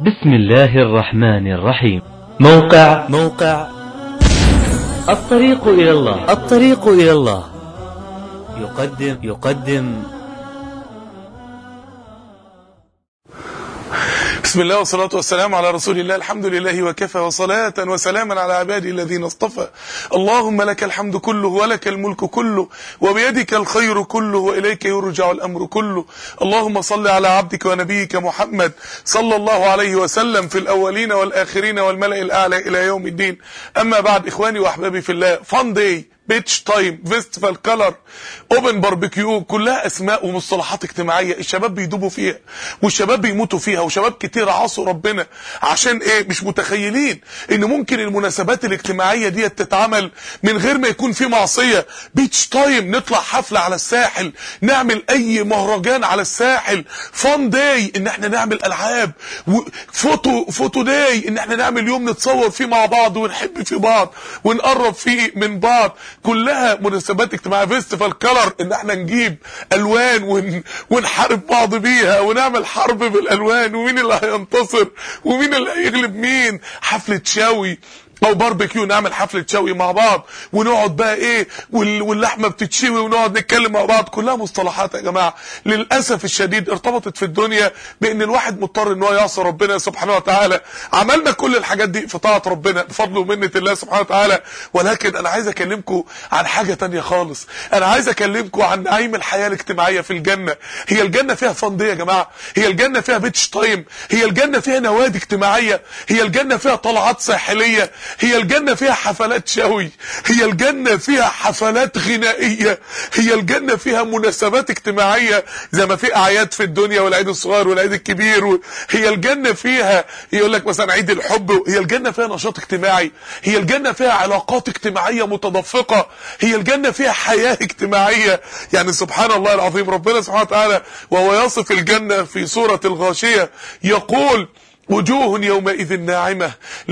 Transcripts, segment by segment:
بسم الله الرحمن الرحيم موقع موقع الطريق إلى الله الطريق إلى الله يقدم يقدم بسم الله والصلاة والسلام على رسول الله الحمد لله وكفى وصلاة وسلاما على عبادي الذين اصطفى اللهم لك الحمد كله ولك الملك كله وبيدك الخير كله وإليك يرجع الأمر كله اللهم صل على عبدك ونبيك محمد صلى الله عليه وسلم في الأولين والآخرين والملأ الأعلى إلى يوم الدين أما بعد إخواني وأحبابي في الله فان داي بيتش تايم فيستيفال كلر اوبن باربيكيو كلها اسماء ومصطلحات اجتماعيه الشباب بيدوبوا فيها والشباب بيموتوا فيها وشباب كتير عصوا ربنا عشان ايه مش متخيلين ان ممكن المناسبات الاجتماعيه دي تتعمل من غير ما يكون في معصيه بيتش تايم نطلع حفله على الساحل نعمل اي مهرجان على الساحل فان داي ان احنا نعمل العاب فوتو فوتو داي ان احنا نعمل يوم نتصور فيه مع بعض ونحب في بعض ونقرب فيه من بعض كلها مناسبات اجتماعيه فيستيفال كلر ان احنا نجيب الوان ون... ونحارب بعض بيها ونعمل حرب بالالوان ومين اللي هينتصر ومين اللي هيغلب مين حفله شاوي او باربيكيو نعمل حفله شوي مع بعض ونقعد بقى ايه واللحمه بتتشوي ونقعد نتكلم مع بعض كلها مصطلحات يا جماعه للاسف الشديد ارتبطت في الدنيا بان الواحد مضطر ان هو يعصي ربنا سبحانه وتعالى عملنا كل الحاجات دي في طاعه ربنا بفضل ومنه الله سبحانه وتعالى ولكن انا عايز اكلمكم عن حاجه تانية خالص انا عايز اكلمكم عن نعيم الحياه الاجتماعيه في الجنه هي الجنه فيها فن يا جماعه هي الجنه فيها بيتش تايم هي الجنه فيها نوادي اجتماعيه هي الجنه فيها طلعات ساحليه هي الجنة فيها حفلات شوي هي الجنة فيها حفلات غنائية هي الجنة فيها مناسبات اجتماعية زي ما في اعياد في الدنيا والعيد الصغير والعيد الكبير و... هي الجنة فيها يقول لك مثلا عيد الحب هي الجنة فيها نشاط اجتماعي هي الجنة فيها علاقات اجتماعية متدفقة هي الجنة فيها حياة اجتماعية يعني سبحان الله العظيم ربنا سبحانه وتعالى وهو يصف الجنة في سورة الغاشية يقول وجوه يومئذ ناعمة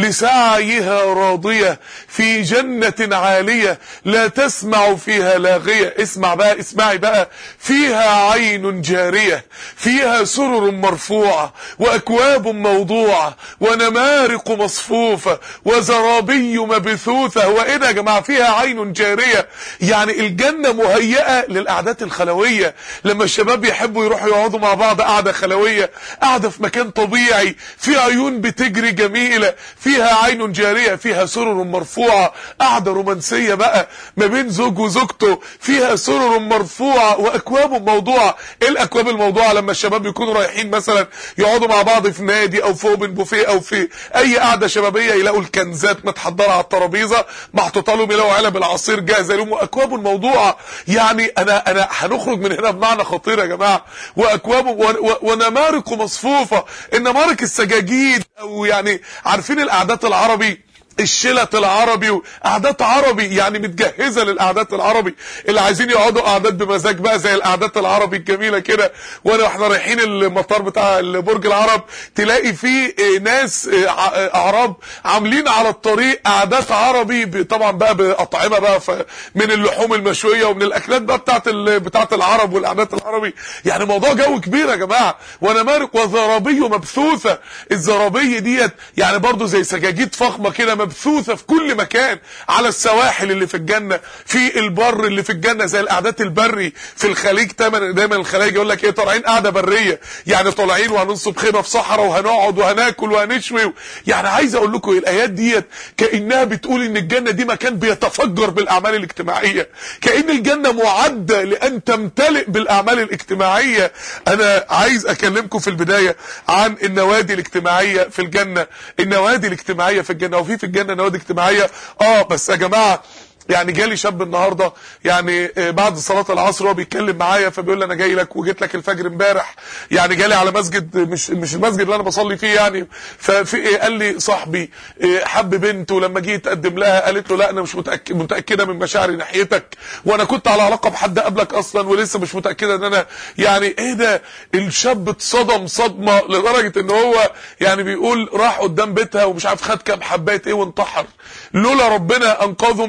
لسعيها راضية في جنة عالية لا تسمع فيها لاغية اسمع بقى اسمعي بقى فيها عين جارية فيها سرر مرفوعة وأكواب موضوعة ونمارق مصفوفة وزرابي مبثوثة هو ايه ده يا جماعة فيها عين جارية يعني الجنة مهيئة للقعدات الخلوية لما الشباب يحبوا يروحوا يقعدوا مع بعض قعدة خلوية قعدة في مكان طبيعي فيها عيون بتجري جميلة فيها عين جارية فيها سرر مرفوعة قعدة رومانسية بقى ما بين زوج وزوجته فيها سرر مرفوعة واكواب موضوعة ايه الاكواب الموضوعة لما الشباب يكونوا رايحين مثلا يقعدوا مع بعض في نادي او في اوبن بوفيه او في اي قعدة شبابية يلاقوا الكنزات متحضرة على الترابيزة محطوطة لهم يلاقوا علب العصير جاهزة لهم واكواب موضوعة يعني انا انا هنخرج من هنا بمعنى خطير يا جماعة واكواب ونمارق مصفوفة النمارق السجاجيد او يعني عارفين القعدات العربي الشلت العربي وقعدات عربي يعني متجهزه للقعدات العربي اللي عايزين يقعدوا قعدات بمزاج بقى زي القعدات العربي الجميله كده وانا واحنا رايحين المطار بتاع برج العرب تلاقي فيه ناس اعراب عاملين على الطريق قعدات عربي طبعا بقى باطعمه بقى من اللحوم المشويه ومن الاكلات بقى بتاعت بتاعت العرب والقعدات العربي يعني موضوع جو كبير يا جماعه ونمارق وزرابي مبثوثه الزرابي ديت يعني برضو زي سجاجيد فخمه كده مبثوثه في كل مكان على السواحل اللي في الجنه في البر اللي في الجنه زي القعدات البري في الخليج دايما الخليج يقول لك ايه طالعين قعده بريه يعني طالعين وهننصب خيمه في صحراء وهنقعد وهناكل وهنشوي يعني عايز اقول لكم الايات ديت كانها بتقول ان الجنه دي مكان بيتفجر بالاعمال الاجتماعيه كان الجنه معده لان تمتلئ بالاعمال الاجتماعيه انا عايز اكلمكم في البدايه عن النوادي الاجتماعيه في الجنه النوادي الاجتماعيه في الجنه وفي في الجنه نوادي اجتماعيه اه بس يا جماعه يعني جالي شاب النهارده يعني بعد صلاه العصر هو بيتكلم معايا فبيقول لي انا جاي لك وجيت لك الفجر امبارح يعني جالي على مسجد مش مش المسجد اللي انا بصلي فيه يعني ففي ايه قال لي صاحبي حب بنت ولما جه يتقدم لها قالت له لا انا مش متاكد متاكده من مشاعري ناحيتك وانا كنت على علاقه بحد قبلك اصلا ولسه مش متاكده ان انا يعني ايه ده الشاب اتصدم صدمه لدرجه ان هو يعني بيقول راح قدام بيتها ومش عارف خد كام حبايه ايه وانتحر لولا ربنا انقذه من التتبع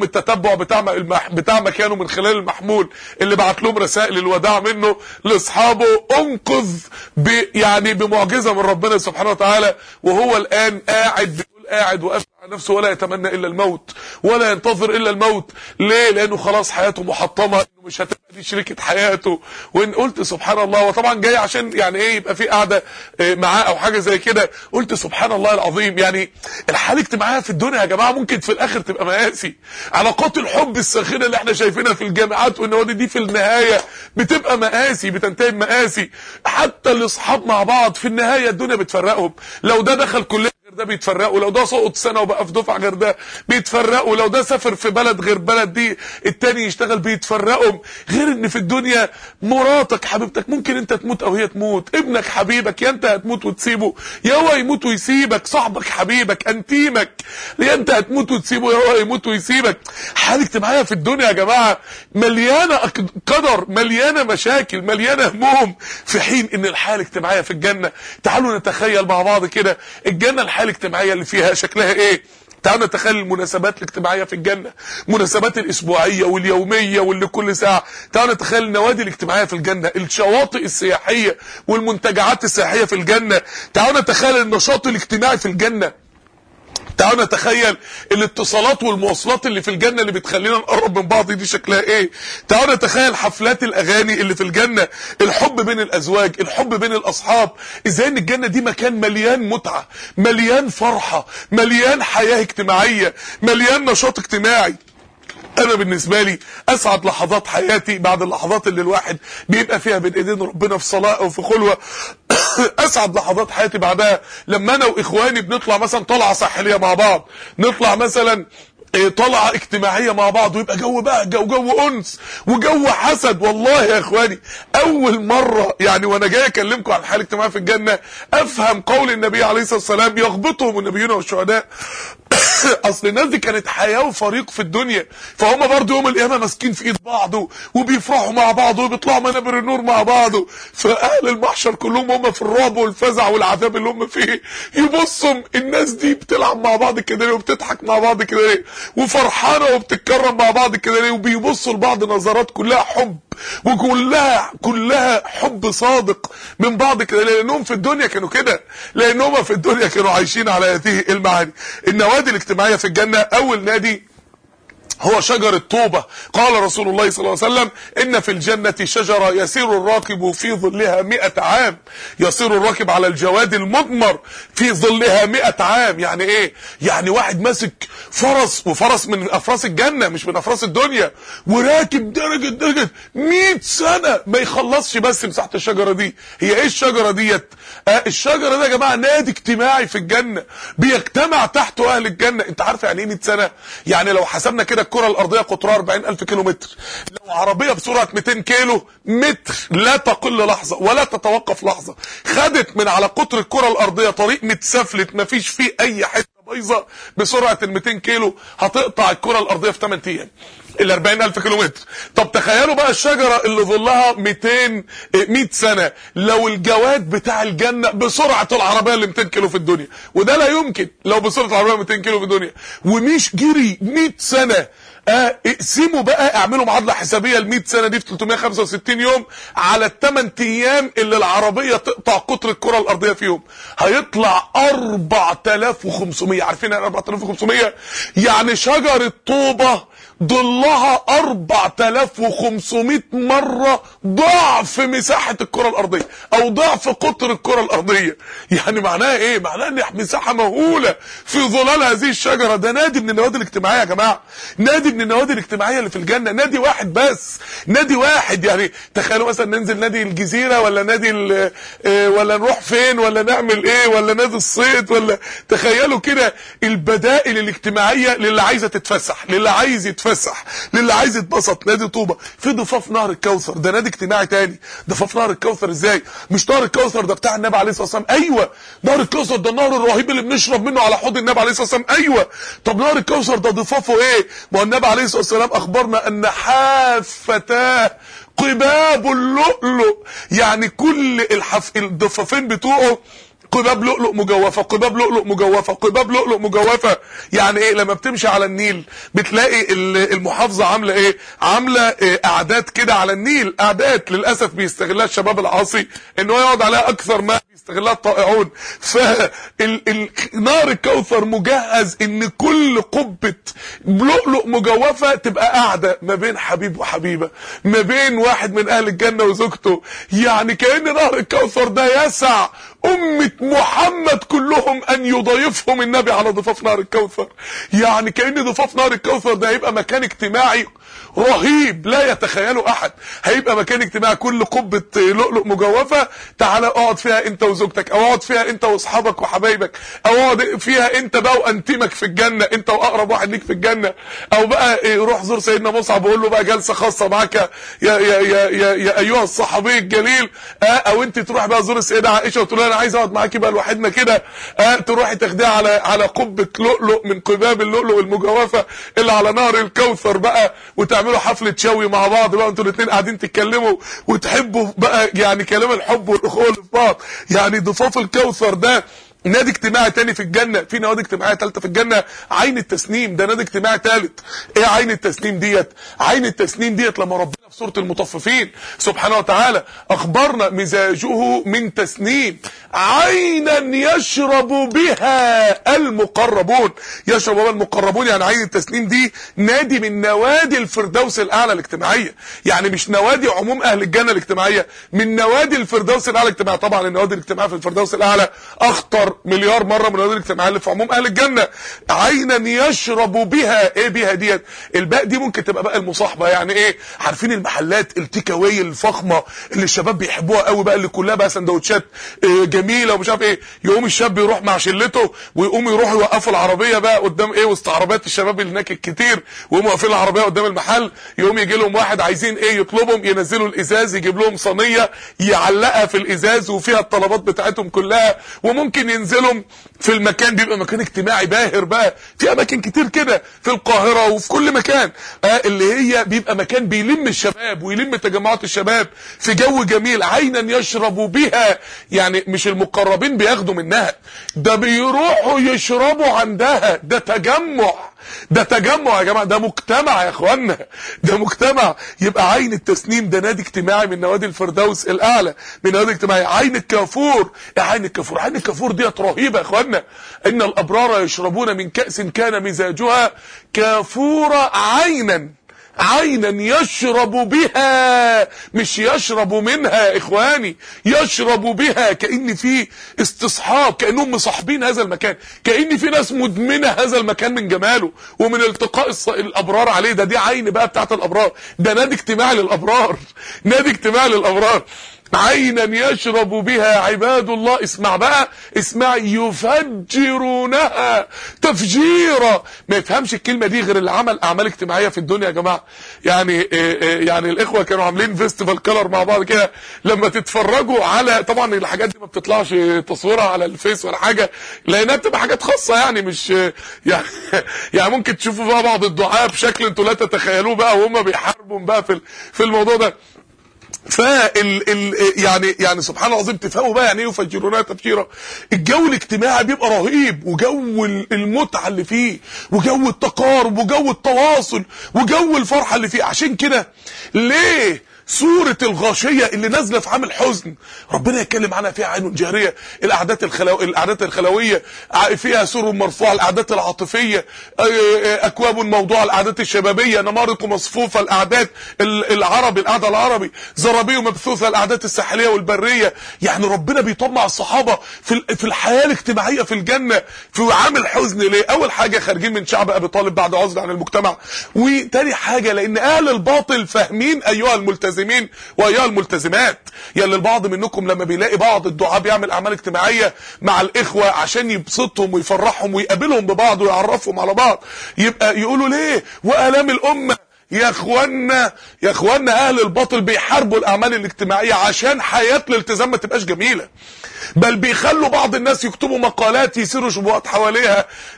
المطبوع بتاع المح... بتاع مكانه من خلال المحمول اللي بعت لهم رسائل الوداع منه لاصحابه انقذ ب... يعني بمعجزه من ربنا سبحانه وتعالى وهو الان قاعد بيقول قاعد وقافل على نفسه ولا يتمنى الا الموت ولا ينتظر الا الموت ليه لانه خلاص حياته محطمه انه مش هتبقى دي شريكه حياته وان قلت سبحان الله وطبعا جاي عشان يعني ايه يبقى في قعده آه، معاه او حاجه زي كده قلت سبحان الله العظيم يعني الحاله الاجتماعيه في الدنيا يا جماعه ممكن في الاخر تبقى مآسي علاقات الحب الساخنه اللي احنا شايفينها في الجامعات والنوادي دي في النهايه بتبقى مآسي بتنتهي بمآسي حتى الاصحاب مع بعض في النهايه الدنيا بتفرقهم لو ده دخل كليه غير ده بيتفرقوا لو ده سقط سنه وبقى في دفعه غير ده بيتفرقوا لو ده سافر في بلد غير بلد دي التاني يشتغل بيتفرقوا غير ان في الدنيا مراتك حبيبتك ممكن انت تموت او هي تموت ابنك حبيبك يا انت هتموت وتسيبه يا هو يموت ويسيبك صاحبك حبيبك انتيمك يا انت هتموت وتسيبه يا هو يموت ويسيبك حاله اجتماعيه في الدنيا يا جماعه مليانه أك- قدر مليانه مشاكل مليانه هموم في حين ان الحاله الاجتماعيه في الجنه تعالوا نتخيل مع بعض كده الجنه الحاله الاجتماعيه اللي فيها شكلها ايه تعالوا نتخيل المناسبات الاجتماعيه في الجنه مناسبات الاسبوعيه واليوميه واللي كل ساعه تعالوا نتخيل النوادي الاجتماعيه في الجنه الشواطئ السياحيه والمنتجعات السياحيه في الجنه تعالوا نتخيل النشاط الاجتماعي في الجنه تعالوا نتخيل الاتصالات والمواصلات اللي في الجنة اللي بتخلينا نقرب من بعض دي شكلها ايه تعالوا نتخيل حفلات الاغاني اللي في الجنة الحب بين الازواج الحب بين الاصحاب ازاي ان الجنة دي مكان مليان متعة مليان فرحة مليان حياة اجتماعية مليان نشاط اجتماعي انا بالنسبه لي اسعد لحظات حياتي بعد اللحظات اللي الواحد بيبقى فيها بين ايدين ربنا في صلاه او في خلوه اسعد لحظات حياتي بعدها لما انا واخواني بنطلع مثلا طلعه ساحليه مع بعض نطلع مثلا إيه، طلعه اجتماعيه مع بعض ويبقى جو بهجه وجو انس وجو حسد والله يا اخواني اول مره يعني وانا جاي اكلمكم عن الحاله الاجتماعيه في الجنه افهم قول النبي عليه الصلاه والسلام يغبطهم النبيون والشهداء اصل الناس دي كانت حياه وفريق في الدنيا فهم برضه يوم القيامه ماسكين في ايد بعض وبيفرحوا مع بعض وبيطلعوا منابر النور مع بعض فاهل المحشر كلهم هم في الرعب والفزع والعذاب اللي هم فيه يبصوا الناس دي بتلعب مع بعض كده ليه وبتضحك مع بعض كده ليه وفرحانه وبتتكرم مع بعض كده ليه وبيبصوا لبعض نظرات كلها حب وكلها كلها حب صادق من بعض كده لانهم في الدنيا كانوا كده لانهم في الدنيا كانوا عايشين على هذه المعاني النوادي الاجتماعيه في الجنه اول نادي هو شجر الطوبة قال رسول الله صلى الله عليه وسلم إن في الجنة شجرة يسير الراكب في ظلها مئة عام يسير الراكب على الجواد المضمر في ظلها مئة عام يعني إيه يعني واحد ماسك فرس وفرس من أفراس الجنة مش من أفراس الدنيا وراكب درجة درجة مئة سنة ما يخلصش بس مساحة الشجرة دي هي إيه الشجرة ديت آه الشجرة ده يا جماعة نادي اجتماعي في الجنة بيجتمع تحته أهل الجنة أنت عارف يعني إيه 100 سنة يعني لو حسبنا كده الكرة الأرضية قطرها 40000 كيلو متر لو عربية بسرعة 200 كيلو متر لا تقل لحظة ولا تتوقف لحظة خدت من على قطر الكرة الأرضية طريق متسفلت ما فيش فيه أي حتة بايظة بسرعة ال 200 كيلو هتقطع الكرة الأرضية في 8 أيام ال 40000 كيلو متر طب تخيلوا بقى الشجرة اللي ظلها 200 100 سنة لو الجواد بتاع الجنة بسرعة العربية اللي 200 كيلو في الدنيا وده لا يمكن لو بسرعة العربية 200 كيلو في الدنيا ومش جري 100 سنة اه اقسموا بقى اعملوا معادله حسابيه ل 100 سنه دي في 365 يوم على الثمان ايام اللي العربيه تقطع قطر الكره الارضيه فيهم هيطلع 4500 عارفين يعني 4500 يعني شجره طوبه ضلها 4500 مرة ضعف مساحة الكرة الأرضية أو ضعف قطر الكرة الأرضية يعني معناها إيه؟ معناها إن مساحة مهولة في ظلال هذه الشجرة ده نادي من النوادي الاجتماعية يا جماعة نادي من النوادي الاجتماعية اللي في الجنة نادي واحد بس نادي واحد يعني تخيلوا مثلا ننزل نادي الجزيرة ولا نادي ولا نروح فين ولا نعمل إيه ولا نادي الصيد ولا تخيلوا كده البدائل الاجتماعية للي عايزة تتفسح للي عايز يتفسح يتفسح للي عايز يتبسط نادي طوبه في ضفاف نهر الكوثر ده نادي اجتماعي تاني ضفاف نهر الكوثر ازاي مش نهر الكوثر ده بتاع النبي عليه الصلاه والسلام ايوه نهر الكوثر ده النهر الرهيب اللي بنشرب منه على حوض النبي عليه الصلاه والسلام ايوه طب نهر الكوثر ده ضفافه ايه ما هو النبي عليه الصلاه والسلام اخبرنا ان حافتاه قباب اللؤلؤ يعني كل الحف... الضفافين بتوعه قباب لؤلؤ مجوفه قباب لؤلؤ مجوفه قباب لؤلؤ مجوفه يعني ايه لما بتمشي على النيل بتلاقي المحافظه عامله ايه عامله إيه اعداد كده على النيل اعداد للاسف بيستغلها الشباب العاصي ان هو يقعد عليها اكثر ما بيستغلها الطائعون فنار الكوثر مجهز ان كل قبه لؤلؤ مجوفه تبقى قاعده ما بين حبيب وحبيبه ما بين واحد من اهل الجنه وزوجته يعني كان نهر الكوثر ده يسع أمة محمد كلهم أن يضيفهم النبي على ضفاف نهر الكوثر يعني كأن ضفاف نهر الكوثر ده هيبقى مكان اجتماعي رهيب لا يتخيله أحد هيبقى مكان اجتماعي كل قبة لؤلؤ مجوفة تعالى اقعد فيها انت وزوجتك او اقعد فيها انت واصحابك وحبايبك او اقعد فيها انت بقى وانتمك في الجنة انت واقرب واحد ليك في الجنة او بقى روح زور سيدنا مصعب وقول له بقى جلسة خاصة معاك يا, يا, يا, يا, يا ايها الصحابي الجليل اه او انت تروح بقى زور السيدة عائشة وتقول لها انا عايز اقعد معاكي بقى لوحدنا كده اه تروحي تاخديها على على قبة لؤلؤ من قباب اللؤلؤ المجوفة اللي على نهر الكوثر بقى وتعملوا حفلة شوي مع بعض بقى انتوا الاثنين قاعدين تتكلموا وتحبوا بقى يعني كلام الحب والاخوه اللي في بعض يعني ضفاف الكوثر ده نادي اجتماعي تاني في الجنة في نوادي اجتماعية تالتة في الجنة عين التسنيم ده نادي اجتماعي تالت ايه عين التسنيم ديت عين التسنيم ديت لما ربنا في سورة المطففين سبحانه وتعالى اخبرنا مزاجه من تسنيم عينا يشرب بها المقربون يشرب بها المقربون يعني عين التسنيم دي نادي من نوادي الفردوس الاعلى الاجتماعية يعني مش نوادي عموم اهل الجنة الاجتماعية من نوادي الفردوس الاعلى الاجتماعية طبعا النوادي الاجتماعية في الفردوس الاعلى اخطر مليار مرة من النوادي الاجتماعية اللي في عموم اهل الجنة عينا يشرب بها ايه بها ديت الباء دي ممكن تبقى بقى المصاحبة يعني ايه عارفين المحلات التيكاوي الفخمة اللي الشباب بيحبوها قوي بقى اللي كلها بقى سندوتشات إيه جميلة ومش عارف ايه يقوم الشاب يروح مع شلته ويقوم يروحوا يوقفوا العربية بقى قدام ايه وسط عربيات الشباب اللي هناك الكتير ويقوموا واقفين العربية قدام المحل يقوم يجي لهم واحد عايزين ايه يطلبهم ينزلوا الازاز يجيب لهم صينية يعلقها في الازاز وفيها الطلبات بتاعتهم كلها وممكن ينزلهم في المكان بيبقى مكان اجتماعي باهر بقى في اماكن كتير كده في القاهرة وفي كل مكان آه اللي هي بيبقى مكان بيلم الشباب ويلم تجمعات الشباب في جو جميل عينا يشرب بها يعني مش المقربين بياخدوا منها ده بيروحوا يشربوا عندها ده تجمع ده تجمع يا جماعه ده مجتمع يا اخوانا ده مجتمع يبقى عين التسنيم ده نادي اجتماعي من نوادي الفردوس الاعلى من نوادي اجتماعي عين الكافور ايه عين الكافور عين الكافور ديت رهيبه يا اخوانا ان الابرار يشربون من كاس كان مزاجها كافورا عينا عينا يشرب بها مش يشرب منها يا اخواني يشرب بها كأن في استصحاب كأنهم مصاحبين هذا المكان كأن في ناس مدمنة هذا المكان من جماله ومن التقاء الابرار عليه ده دي عين بقى بتاعت الابرار ده نادي اجتماعي للابرار نادي اجتماعي للابرار عينا يشرب بها عباد الله اسمع بقى اسمع يفجرونها تفجيرا ما يفهمش الكلمة دي غير اللي عمل اعمال اجتماعية في الدنيا يا جماعة يعني يعني الاخوة كانوا عاملين فيستيفال كلر مع بعض كده لما تتفرجوا على طبعا الحاجات دي ما بتطلعش تصويرها على الفيس ولا حاجة لانها بتبقى حاجات خاصة يعني مش يعني يعني ممكن تشوفوا بقى بعض الدعاء بشكل انتوا لا تتخيلوه بقى وهم بيحاربوا بقى في في الموضوع ده فال ال يعني يعني سبحان الله العظيم تفهموا بقى يعني ايه يفجرونها تفجيرا الجو الاجتماعي بيبقى رهيب وجو المتعه اللي فيه وجو التقارب وجو التواصل وجو الفرحه اللي فيه عشان كده ليه سورة الغاشية اللي نازلة في عام الحزن ربنا يتكلم عنها فيها عين جارية الأعداد الخلو... الأعداد الخلوية فيها سر مرفوعة الأعداد العاطفية أكواب موضوعة الأعداد الشبابية نمارق مصفوفة الأعداد العربي الأعداد العربي زرابي مبثوثة الأعداد الساحلية والبرية يعني ربنا بيطمع الصحابة في في الحياة الاجتماعية في الجنة في عام الحزن ليه أول حاجة خارجين من شعب أبي طالب بعد عزل عن المجتمع وتاني حاجة لأن أهل الباطل فاهمين أيها الملتزمين الملتزمين وايها الملتزمات يعني البعض منكم لما بيلاقي بعض الدعاء بيعمل اعمال اجتماعيه مع الاخوه عشان يبسطهم ويفرحهم ويقابلهم ببعض ويعرفهم على بعض يبقى يقولوا ليه والام الامه يا اخوانا يا اخوانا اهل الباطل بيحاربوا الاعمال الاجتماعيه عشان حياه الالتزام ما تبقاش جميله بل بيخلوا بعض الناس يكتبوا مقالات يثيروا شبهات حواليها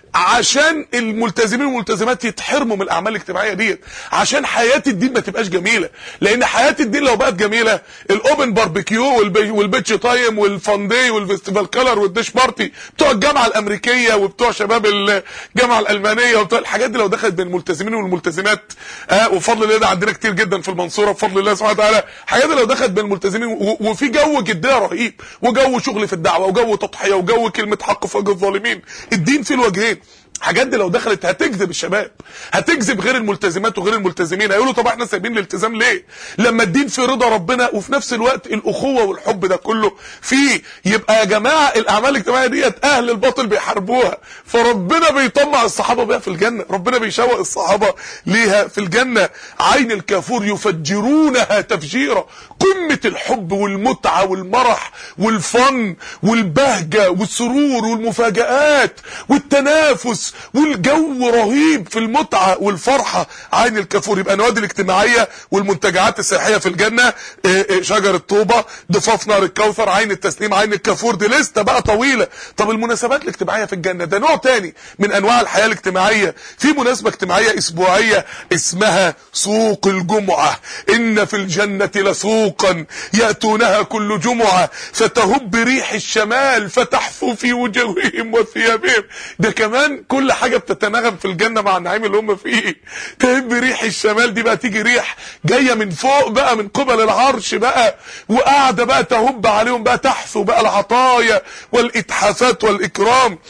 عشان الملتزمين والملتزمات يتحرموا من الاعمال الاجتماعيه ديت عشان حياه الدين ما تبقاش جميله لان حياه الدين لو بقت جميله الاوبن باربيكيو والبي- والبيتش تايم والفاندي والفيستيفال كلر والديش بارتي بتوع الجامعه الامريكيه وبتوع شباب الجامعه الالمانيه وبتوع الحاجات دي لو دخلت بين الملتزمين والملتزمات آه وفضل الله ده عندنا كتير جدا في المنصوره بفضل الله سبحانه وتعالى الحاجات دي لو دخلت بين الملتزمين و- وفي جو جديه رهيب وجو شغل في الدعوه وجو تضحيه وجو كلمه حق في وجه الظالمين الدين فيه الوجهين الحاجات دي لو دخلت هتجذب الشباب هتجذب غير الملتزمات وغير الملتزمين هيقولوا طب احنا سايبين الالتزام ليه لما الدين في رضا ربنا وفي نفس الوقت الاخوه والحب ده كله فيه يبقى يا جماعه الاعمال الاجتماعيه ديت اهل الباطل بيحاربوها فربنا بيطمع الصحابه بيها في الجنه ربنا بيشوق الصحابه ليها في الجنه عين الكافور يفجرونها تفجيرا قمه الحب والمتعه والمرح والفن والبهجه والسرور والمفاجآت والتنافس والجو رهيب في المتعه والفرحه عين الكافور يبقى النوادي الاجتماعيه والمنتجعات السياحيه في الجنه آه، آه، شجر الطوبه ضفاف نار الكوثر عين التسليم عين الكافور دي لسته بقى طويله طب المناسبات الاجتماعيه في الجنه ده نوع تاني من انواع الحياه الاجتماعيه في مناسبه اجتماعيه اسبوعيه اسمها سوق الجمعه ان في الجنه لسوقا ياتونها كل جمعه فتهب ريح الشمال فتحفو في وجوههم وثيابهم ده كمان كل حاجه بتتناغم في الجنه مع النعيم اللي هم فيه تهب ريح الشمال دي بقى تيجي ريح جايه من فوق بقى من قبل العرش بقى وقاعده بقى تهب عليهم بقى تحثو بقى العطايا والاتحافات والاكرام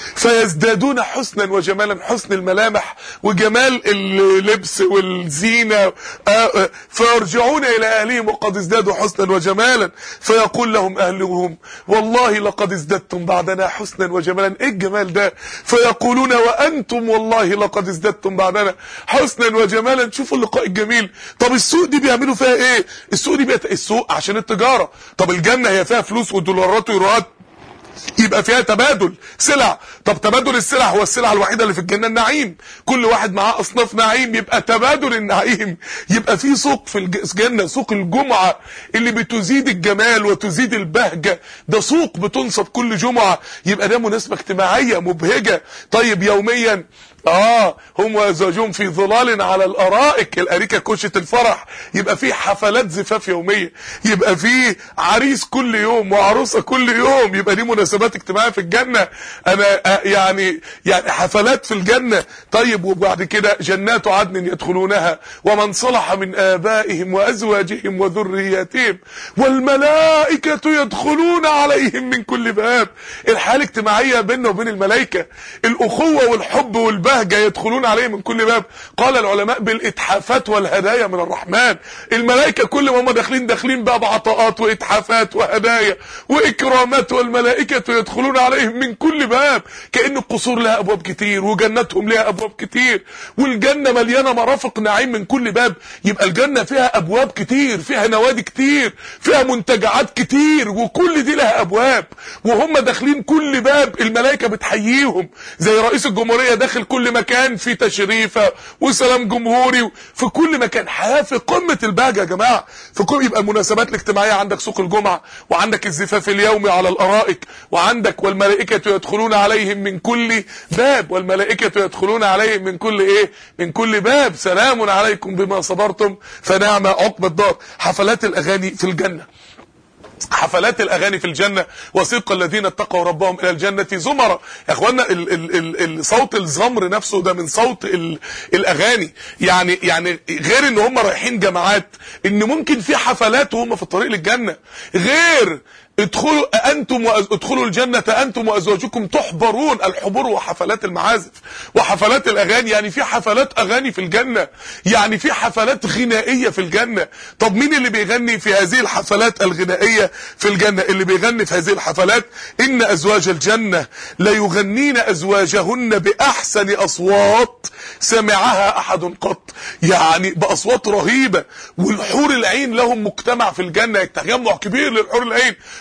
فيزدادون حسنا وجمالا حسن الملامح وجمال اللبس والزينة آه، آه، فيرجعون إلى أهلهم وقد ازدادوا حسنا وجمالا فيقول لهم أهلهم والله لقد ازددتم بعدنا حسنا وجمالا إيه الجمال ده فيقولون وأنتم والله لقد ازددتم بعدنا حسنا وجمالا شوفوا اللقاء الجميل طب السوق دي بيعملوا فيها ايه السوق دي بيت... السوق عشان التجارة طب الجنة هي فيها فلوس ودولارات ويوروات يبقى فيها تبادل سلع طب تبادل السلع هو السلع الوحيده اللي في الجنه النعيم كل واحد معاه اصناف نعيم يبقى تبادل النعيم يبقى في سوق في الج- الجنه سوق الجمعه اللي بتزيد الجمال وتزيد البهجه ده سوق بتنصب كل جمعه يبقى ده مناسبه اجتماعيه مبهجه طيب يوميا اه هم وزوجهم في ظلال على الارائك الاريكه كوشه الفرح يبقى في حفلات زفاف يوميه يبقى في عريس كل يوم وعروسه كل يوم يبقى دي مناسبات اجتماعيه في الجنه انا آه يعني يعني حفلات في الجنه طيب وبعد كده جنات عدن يدخلونها ومن صلح من ابائهم وازواجهم وذرياتهم والملائكه يدخلون عليهم من كل باب الحياه الاجتماعيه بيننا وبين الملائكه الاخوه والحب والبهجه يدخلون عليهم من كل باب قال العلماء بالاتحافات والهدايا من الرحمن الملائكه كل ما هم داخلين داخلين بقى بعطاءات واتحافات وهدايا واكرامات والملائكه يدخلون عليهم من كل باب كان القصور لها ابواب كتير وجنتهم لها ابواب كتير والجنه مليانه مرافق نعيم من كل باب يبقى الجنه فيها ابواب كتير فيها نوادي كتير فيها منتجعات كتير وكل دي لها ابواب وهم داخلين كل باب الملائكه بتحييهم زي رئيس الجمهوريه داخل كل مكان في تشريفه وسلام جمهوري في كل مكان حياه في قمه البهجه يا جماعه في كل يبقى المناسبات الاجتماعيه عندك سوق الجمعه وعندك الزفاف اليومي على الارائك وعندك والملائكه يدخلون عليهم من كل باب والملائكه يدخلون عليهم من كل ايه من كل باب سلام عليكم بما صبرتم فنعم عقب الدار حفلات الاغاني في الجنه حفلات الاغاني في الجنه وسيق الذين اتقوا ربهم الى الجنه زمرا يا اخوانا ال ال ال ال صوت الزمر نفسه ده من صوت ال الاغاني يعني يعني غير ان هم رايحين جماعات ان ممكن في حفلات وهم في الطريق للجنه غير ادخلوا انتم وأز... ادخلوا الجنه انتم وازواجكم تحبرون الحبور وحفلات المعازف وحفلات الاغاني يعني في حفلات اغاني في الجنه يعني في حفلات غنائيه في الجنه طب مين اللي بيغني في هذه الحفلات الغنائيه في الجنه اللي بيغني في هذه الحفلات ان ازواج الجنه لا يغنين ازواجهن باحسن اصوات سمعها احد قط يعني باصوات رهيبه والحور العين لهم مجتمع في الجنه تجمع كبير للحور العين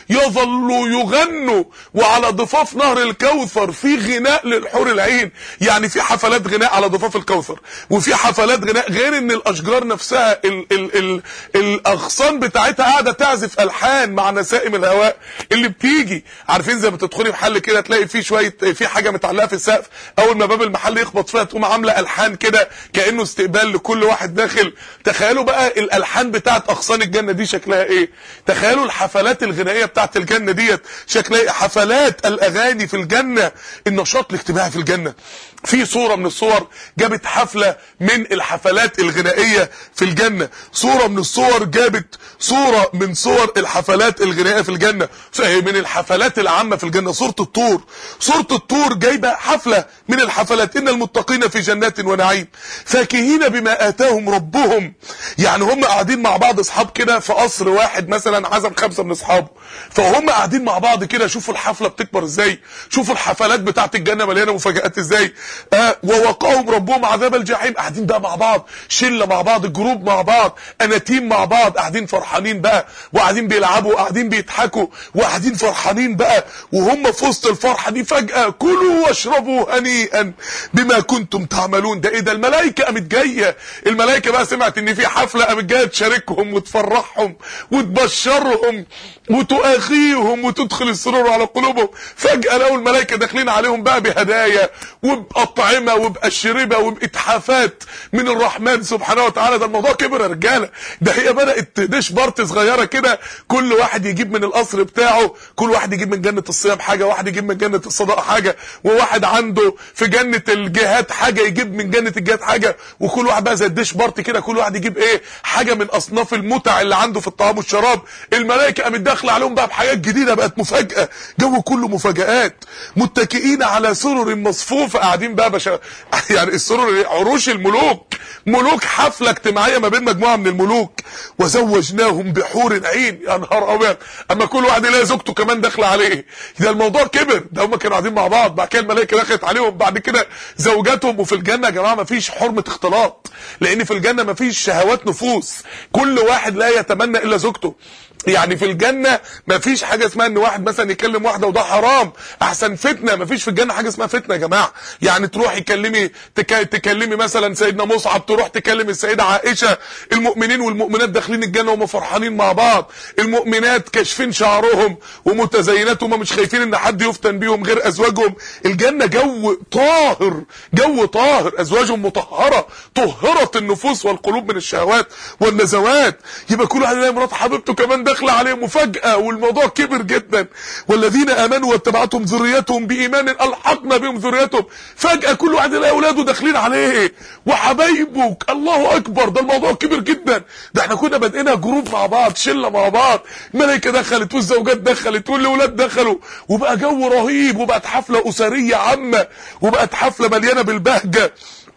يظلوا يغنوا وعلى ضفاف نهر الكوثر في غناء للحور العين يعني في حفلات غناء على ضفاف الكوثر وفي حفلات غناء غير ان الاشجار نفسها ال ال ال الاغصان بتاعتها قاعده تعزف الحان مع نسائم الهواء اللي بتيجي عارفين زي ما تدخلي محل كده تلاقي فيه شويه في حاجه متعلقه في السقف اول ما باب المحل يخبط فيها تقوم عامله الحان كده كانه استقبال لكل واحد داخل تخيلوا بقى الالحان بتاعت اغصان الجنه دي شكلها ايه تخيلوا الحفلات الغنائيه بتاعت الجنه ديت شكلها ايه حفلات الاغاني في الجنه النشاط الاجتماعي في الجنه في صورة من الصور جابت حفلة من الحفلات الغنائية في الجنة صورة من الصور جابت صورة من صور الحفلات الغنائية في الجنة من الحفلات العامة في الجنة صورة الطور صورة الطور جايبة حفلة من الحفلات إن المتقين في جنات ونعيم فاكهين بما آتاهم ربهم يعني هم قاعدين مع بعض أصحاب كده في قصر واحد مثلا عزم خمسة من أصحابه فهم قاعدين مع بعض كده شوفوا الحفلة بتكبر ازاي شوفوا الحفلات بتاعت الجنة مليانة مفاجآت ازاي آه ووقاهم ربهم عذاب الجحيم قاعدين بقى مع بعض شله مع بعض جروب مع بعض اناتيم مع بعض قاعدين فرحانين بقى وقاعدين بيلعبوا وقاعدين بيضحكوا وقاعدين فرحانين بقى وهم في وسط الفرحه دي فجاه كلوا واشربوا هنيئا بما كنتم تعملون ده ايه ده الملائكه قامت جايه الملائكه بقى سمعت ان في حفله قامت جايه تشاركهم وتفرحهم وتبشرهم وتؤاخيهم وتدخل السرور على قلوبهم فجاه لقوا الملائكه داخلين عليهم بقى بهدايا وبأطعمة وبأشربة وبإتحافات من الرحمن سبحانه وتعالى ده الموضوع كبر يا رجالة ده هي بدأت ديش بارت صغيرة كده كل واحد يجيب من القصر بتاعه كل واحد يجيب من جنة الصيام حاجة واحد يجيب من جنة الصدقة حاجة وواحد عنده في جنة الجهاد حاجة يجيب من جنة الجهاد حاجة وكل واحد بقى زي الديش بارت كده كل واحد يجيب ايه حاجة من أصناف المتع اللي عنده في الطعام والشراب الملائكة قامت داخلة عليهم بقى بحاجات جديدة بقت مفاجأة جو كله مفاجآت متكئين على سرر مصفوفة قاعدين بقى بشا يعني السرور عروش الملوك ملوك حفلة اجتماعية ما بين مجموعة من الملوك وزوجناهم بحور عين يا نهار ابيض اما كل واحد يلاقي زوجته كمان داخله عليه ده الموضوع كبر ده هم كانوا قاعدين مع بعض بعد كده الملائكه دخلت عليهم بعد كده زوجاتهم وفي الجنه يا جماعه ما فيش حرمه اختلاط لان في الجنه ما فيش شهوات نفوس كل واحد لا يتمنى الا زوجته يعني في الجنة مفيش حاجة اسمها ان واحد مثلا يكلم واحدة وده حرام احسن فتنة مفيش في الجنة حاجة اسمها فتنة يا جماعة يعني تروحي تكلمي تك... تكلمي مثلا سيدنا مصعب تروح تكلم السيدة عائشة المؤمنين والمؤمنات داخلين الجنة وهم فرحانين مع بعض المؤمنات كاشفين شعرهم ومتزينات وهم مش خايفين ان حد يفتن بيهم غير ازواجهم الجنة جو طاهر جو طاهر ازواجهم مطهرة طهرت النفوس والقلوب من الشهوات والنزوات يبقى كل واحد يلاقي مرات حبيبته كمان داخله عليه مفاجاه والموضوع كبر جدا والذين امنوا واتبعتهم ذريتهم بايمان الحقنا بهم ذريتهم فجاه كل واحد يلاقي اولاده داخلين عليه وحبايبك الله اكبر ده الموضوع كبر جدا ده احنا كنا بادئنا جروب مع بعض شله مع بعض الملائكه دخلت والزوجات دخلت والاولاد دخلوا وبقى جو رهيب وبقت حفله اسريه عامه وبقت حفله مليانه بالبهجه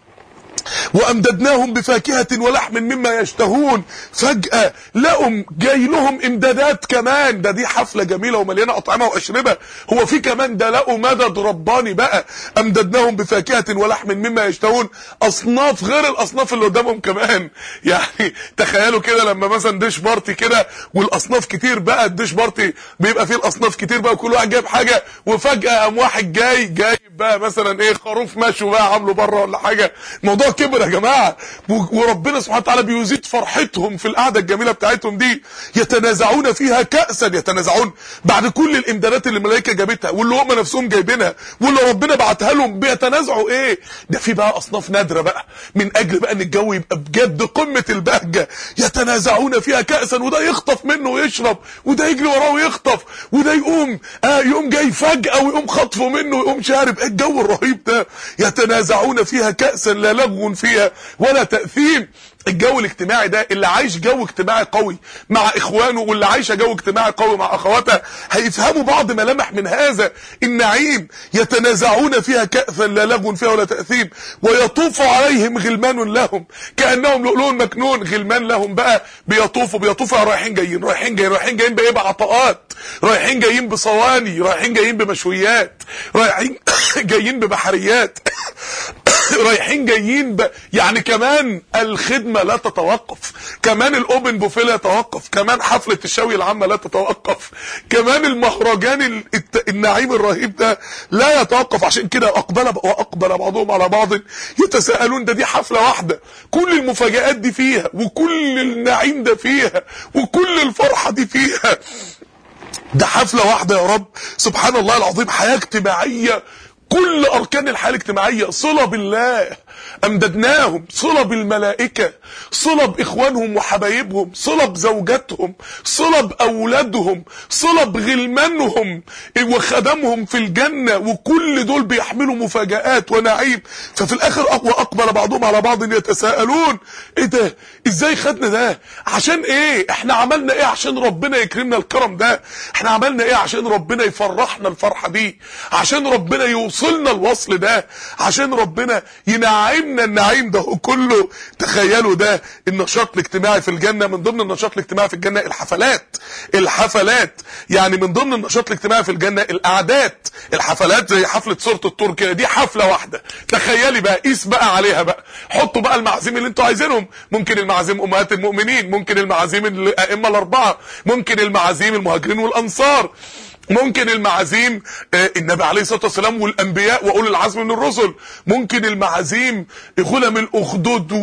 وامددناهم بفاكهة ولحم مما يشتهون فجأة لقوا جاي لهم امدادات كمان ده دي حفلة جميلة ومليانة اطعمة واشربة هو في كمان ده لقوا مدد رباني بقى امددناهم بفاكهة ولحم مما يشتهون اصناف غير الاصناف اللي قدامهم كمان يعني تخيلوا كده لما مثلا ديش بارتي كده والاصناف كتير بقى الديش بارتي بيبقى فيه الاصناف كتير بقى وكل واحد جايب حاجة وفجأة قام واحد جاي جايب بقى مثلا ايه خروف مشوي بقى عامله بره ولا حاجة الموضوع كبر يا جماعه وربنا سبحانه وتعالى بيزيد فرحتهم في القعده الجميله بتاعتهم دي يتنازعون فيها كاسا يتنازعون بعد كل الامدادات اللي الملائكه جابتها واللي هم نفسهم جايبينها واللي ربنا بعتها لهم بيتنازعوا ايه ده في بقى اصناف نادره بقى من اجل بقى ان الجو يبقى بجد قمه البهجه يتنازعون فيها كاسا وده يخطف منه ويشرب وده يجري وراه ويخطف وده يقوم آه يقوم جاي فجاه ويقوم خطفه منه ويقوم شارب ايه الجو الرهيب ده يتنازعون فيها كاسا لا لغو فيها ولا تأثيم الجو الاجتماعي ده اللي عايش جو اجتماعي قوي مع اخوانه واللي عايشه جو اجتماعي قوي مع اخواتها هيفهموا بعض ملامح من هذا النعيم يتنازعون فيها كأسا لا لغو فيها ولا تأثيم ويطوف عليهم غلمان لهم كأنهم لؤلؤ مكنون غلمان لهم بقى بيطوفوا بيطوفوا رايحين جايين رايحين جايين رايحين جايين بايه بعطاءات رايحين جايين بصواني رايحين جايين بمشويات رايحين جايين ببحريات رايحين جايين ب... يعني كمان الخدمة لا تتوقف كمان الاوبن بوفيه لا يتوقف كمان حفلة الشوي العامة لا تتوقف كمان المهرجان ال... الت... النعيم الرهيب ده لا يتوقف عشان كده اقبل واقبل بعضهم على بعض يتساءلون ده دي حفلة واحدة كل المفاجآت دي فيها وكل النعيم ده فيها وكل الفرحة دي فيها ده حفلة واحدة يا رب سبحان الله العظيم حياة اجتماعية كل اركان الحياه الاجتماعيه صله بالله امددناهم صله بالملائكه صله باخوانهم وحبايبهم صله بزوجاتهم صله باولادهم صله بغلمانهم وخدمهم في الجنه وكل دول بيحملوا مفاجآت ونعيم ففي الاخر اقوى اقبل بعضهم على بعض يتساءلون ايه ده ازاي خدنا ده عشان ايه احنا عملنا ايه عشان ربنا يكرمنا الكرم ده احنا عملنا ايه عشان ربنا يفرحنا الفرحه دي عشان ربنا يوصل يوصلنا الوصل ده عشان ربنا ينعمنا النعيم ده كله تخيلوا ده النشاط الاجتماعي في الجنة من ضمن النشاط الاجتماعي في الجنة الحفلات الحفلات يعني من ضمن النشاط الاجتماعي في الجنة القعدات الحفلات زي حفلة صورة الطور كده دي حفلة واحدة تخيلي بقى قيس بقى عليها بقى حطوا بقى المعازيم اللي انتوا عايزينهم ممكن المعازيم امهات المؤمنين ممكن المعازيم الائمه الاربعه ممكن المعازيم المهاجرين والانصار ممكن المعازيم آه النبي عليه الصلاه والسلام والانبياء واولي العزم من الرسل ممكن المعازيم غلم الاخدود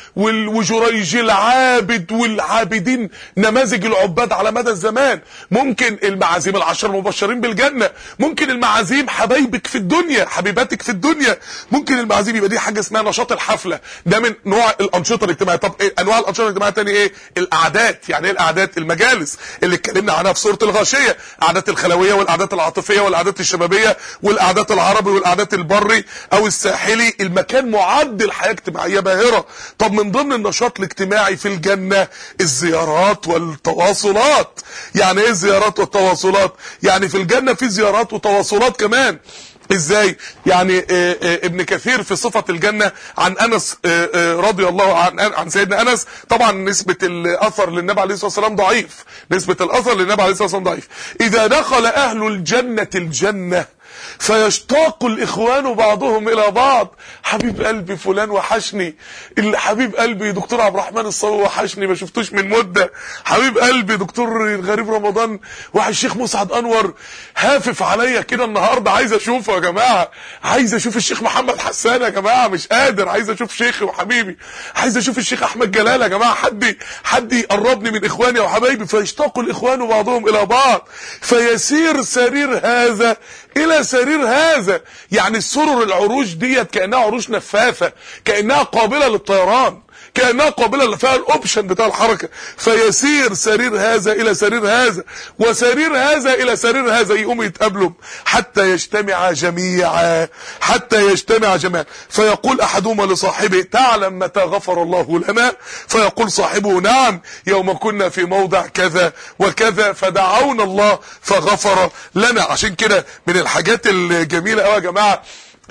وجريج العابد والعابدين نماذج العباد على مدى الزمان ممكن المعازيم العشر المبشرين بالجنه ممكن المعازيم حبايبك في الدنيا حبيباتك في الدنيا ممكن المعازيم يبقى دي حاجه اسمها نشاط الحفله ده من نوع الانشطه الاجتماعيه طب إيه انواع الانشطه الاجتماعيه تاني ايه القعدات يعني ايه القعدات المجالس اللي اتكلمنا عنها في سوره الغاشيه قعدات الخلويه الخلويه والقعدات العاطفيه والقعدات الشبابيه والقعدات العربي والقعدات البري او الساحلي المكان معد لحياه اجتماعيه باهره طب من ضمن النشاط الاجتماعي في الجنه الزيارات والتواصلات يعني ايه الزيارات والتواصلات يعني في الجنه في زيارات وتواصلات كمان ازاي يعني آآ آآ ابن كثير في صفة الجنة عن انس آآ رضي الله عن عن سيدنا انس طبعا نسبة الاثر للنبي عليه الصلاة والسلام ضعيف نسبة الاثر للنبي عليه الصلاة والسلام ضعيف اذا دخل اهل الجنة الجنة فيشتاق الاخوان بعضهم الى بعض حبيب قلبي فلان وحشني حبيب قلبي دكتور عبد الرحمن الصاوي وحشني ما شفتوش من مده حبيب قلبي دكتور غريب رمضان وحش الشيخ مسعد انور هافف عليا كده النهارده عايز اشوفه يا جماعه عايز اشوف الشيخ محمد حسان يا جماعه مش قادر عايز اشوف شيخي وحبيبي عايز اشوف الشيخ احمد جلال يا جماعه حد حد يقربني من اخواني وحبايبي فيشتاق الاخوان بعضهم الى بعض فيسير سرير هذا الى سرير هذا يعني السرر العروش ديت كانها عروش نفاثه كانها قابله للطيران كانها قابله فيها الاوبشن بتاع الحركه فيسير سرير هذا الى سرير هذا وسرير هذا الى سرير هذا يقوم يتقابلوا حتى يجتمع جميعا حتى يجتمع جميعا فيقول احدهما لصاحبه تعلم متى غفر الله لنا فيقول صاحبه نعم يوم كنا في موضع كذا وكذا فدعونا الله فغفر لنا عشان كده من الحاجات الجميله قوي يا جماعه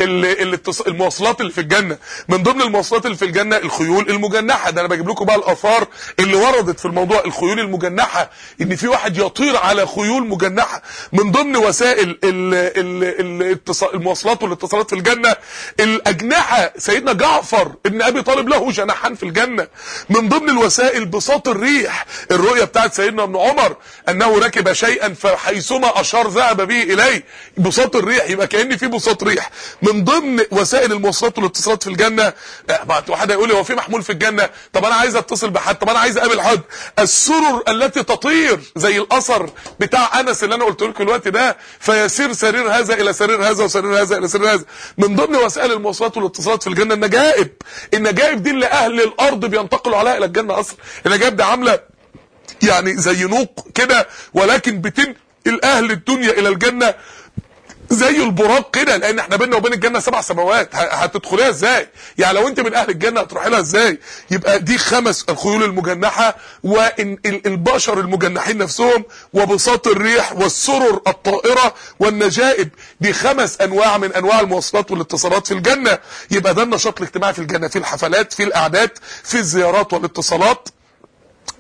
المواصلات اللي في الجنه من ضمن المواصلات اللي في الجنه الخيول المجنحه ده انا بجيب لكم بقى الاثار اللي وردت في الموضوع الخيول المجنحه ان في واحد يطير على خيول مجنحه من ضمن وسائل ال ال المواصلات والاتصالات في الجنه الاجنحه سيدنا جعفر ابن ابي طالب له جناحان في الجنه من ضمن الوسائل بساط الريح الرؤيه بتاعت سيدنا ابن عمر انه ركب شيئا فحيثما اشار ذهب به اليه بساط الريح يبقى كان في بساط ريح من ضمن وسائل المواصلات والاتصالات في الجنه واحد هيقول لي هو في محمول في الجنه طب انا عايز اتصل بحد طب انا عايز اقابل حد السرر التي تطير زي الاثر بتاع انس اللي انا قلت لكم الوقت ده فيسير سرير هذا الى سرير هذا وسرير هذا الى سرير هذا من ضمن وسائل المواصلات والاتصالات في الجنه النجائب النجائب دي اللي اهل الارض بينتقلوا عليها الى الجنه اصلا النجائب دي عامله يعني زي نوق كده ولكن بتنقل اهل الدنيا الى الجنه زي البراق كده لان احنا بيننا وبين الجنه سبع سماوات هتدخليها ازاي يعني لو انت من اهل الجنه هتروحي لها ازاي يبقى دي خمس الخيول المجنحه والبشر المجنحين نفسهم وبساط الريح والسرر الطائره والنجائب دي خمس انواع من انواع المواصلات والاتصالات في الجنه يبقى ده النشاط الاجتماعي في الجنه في الحفلات في الاعداد في الزيارات والاتصالات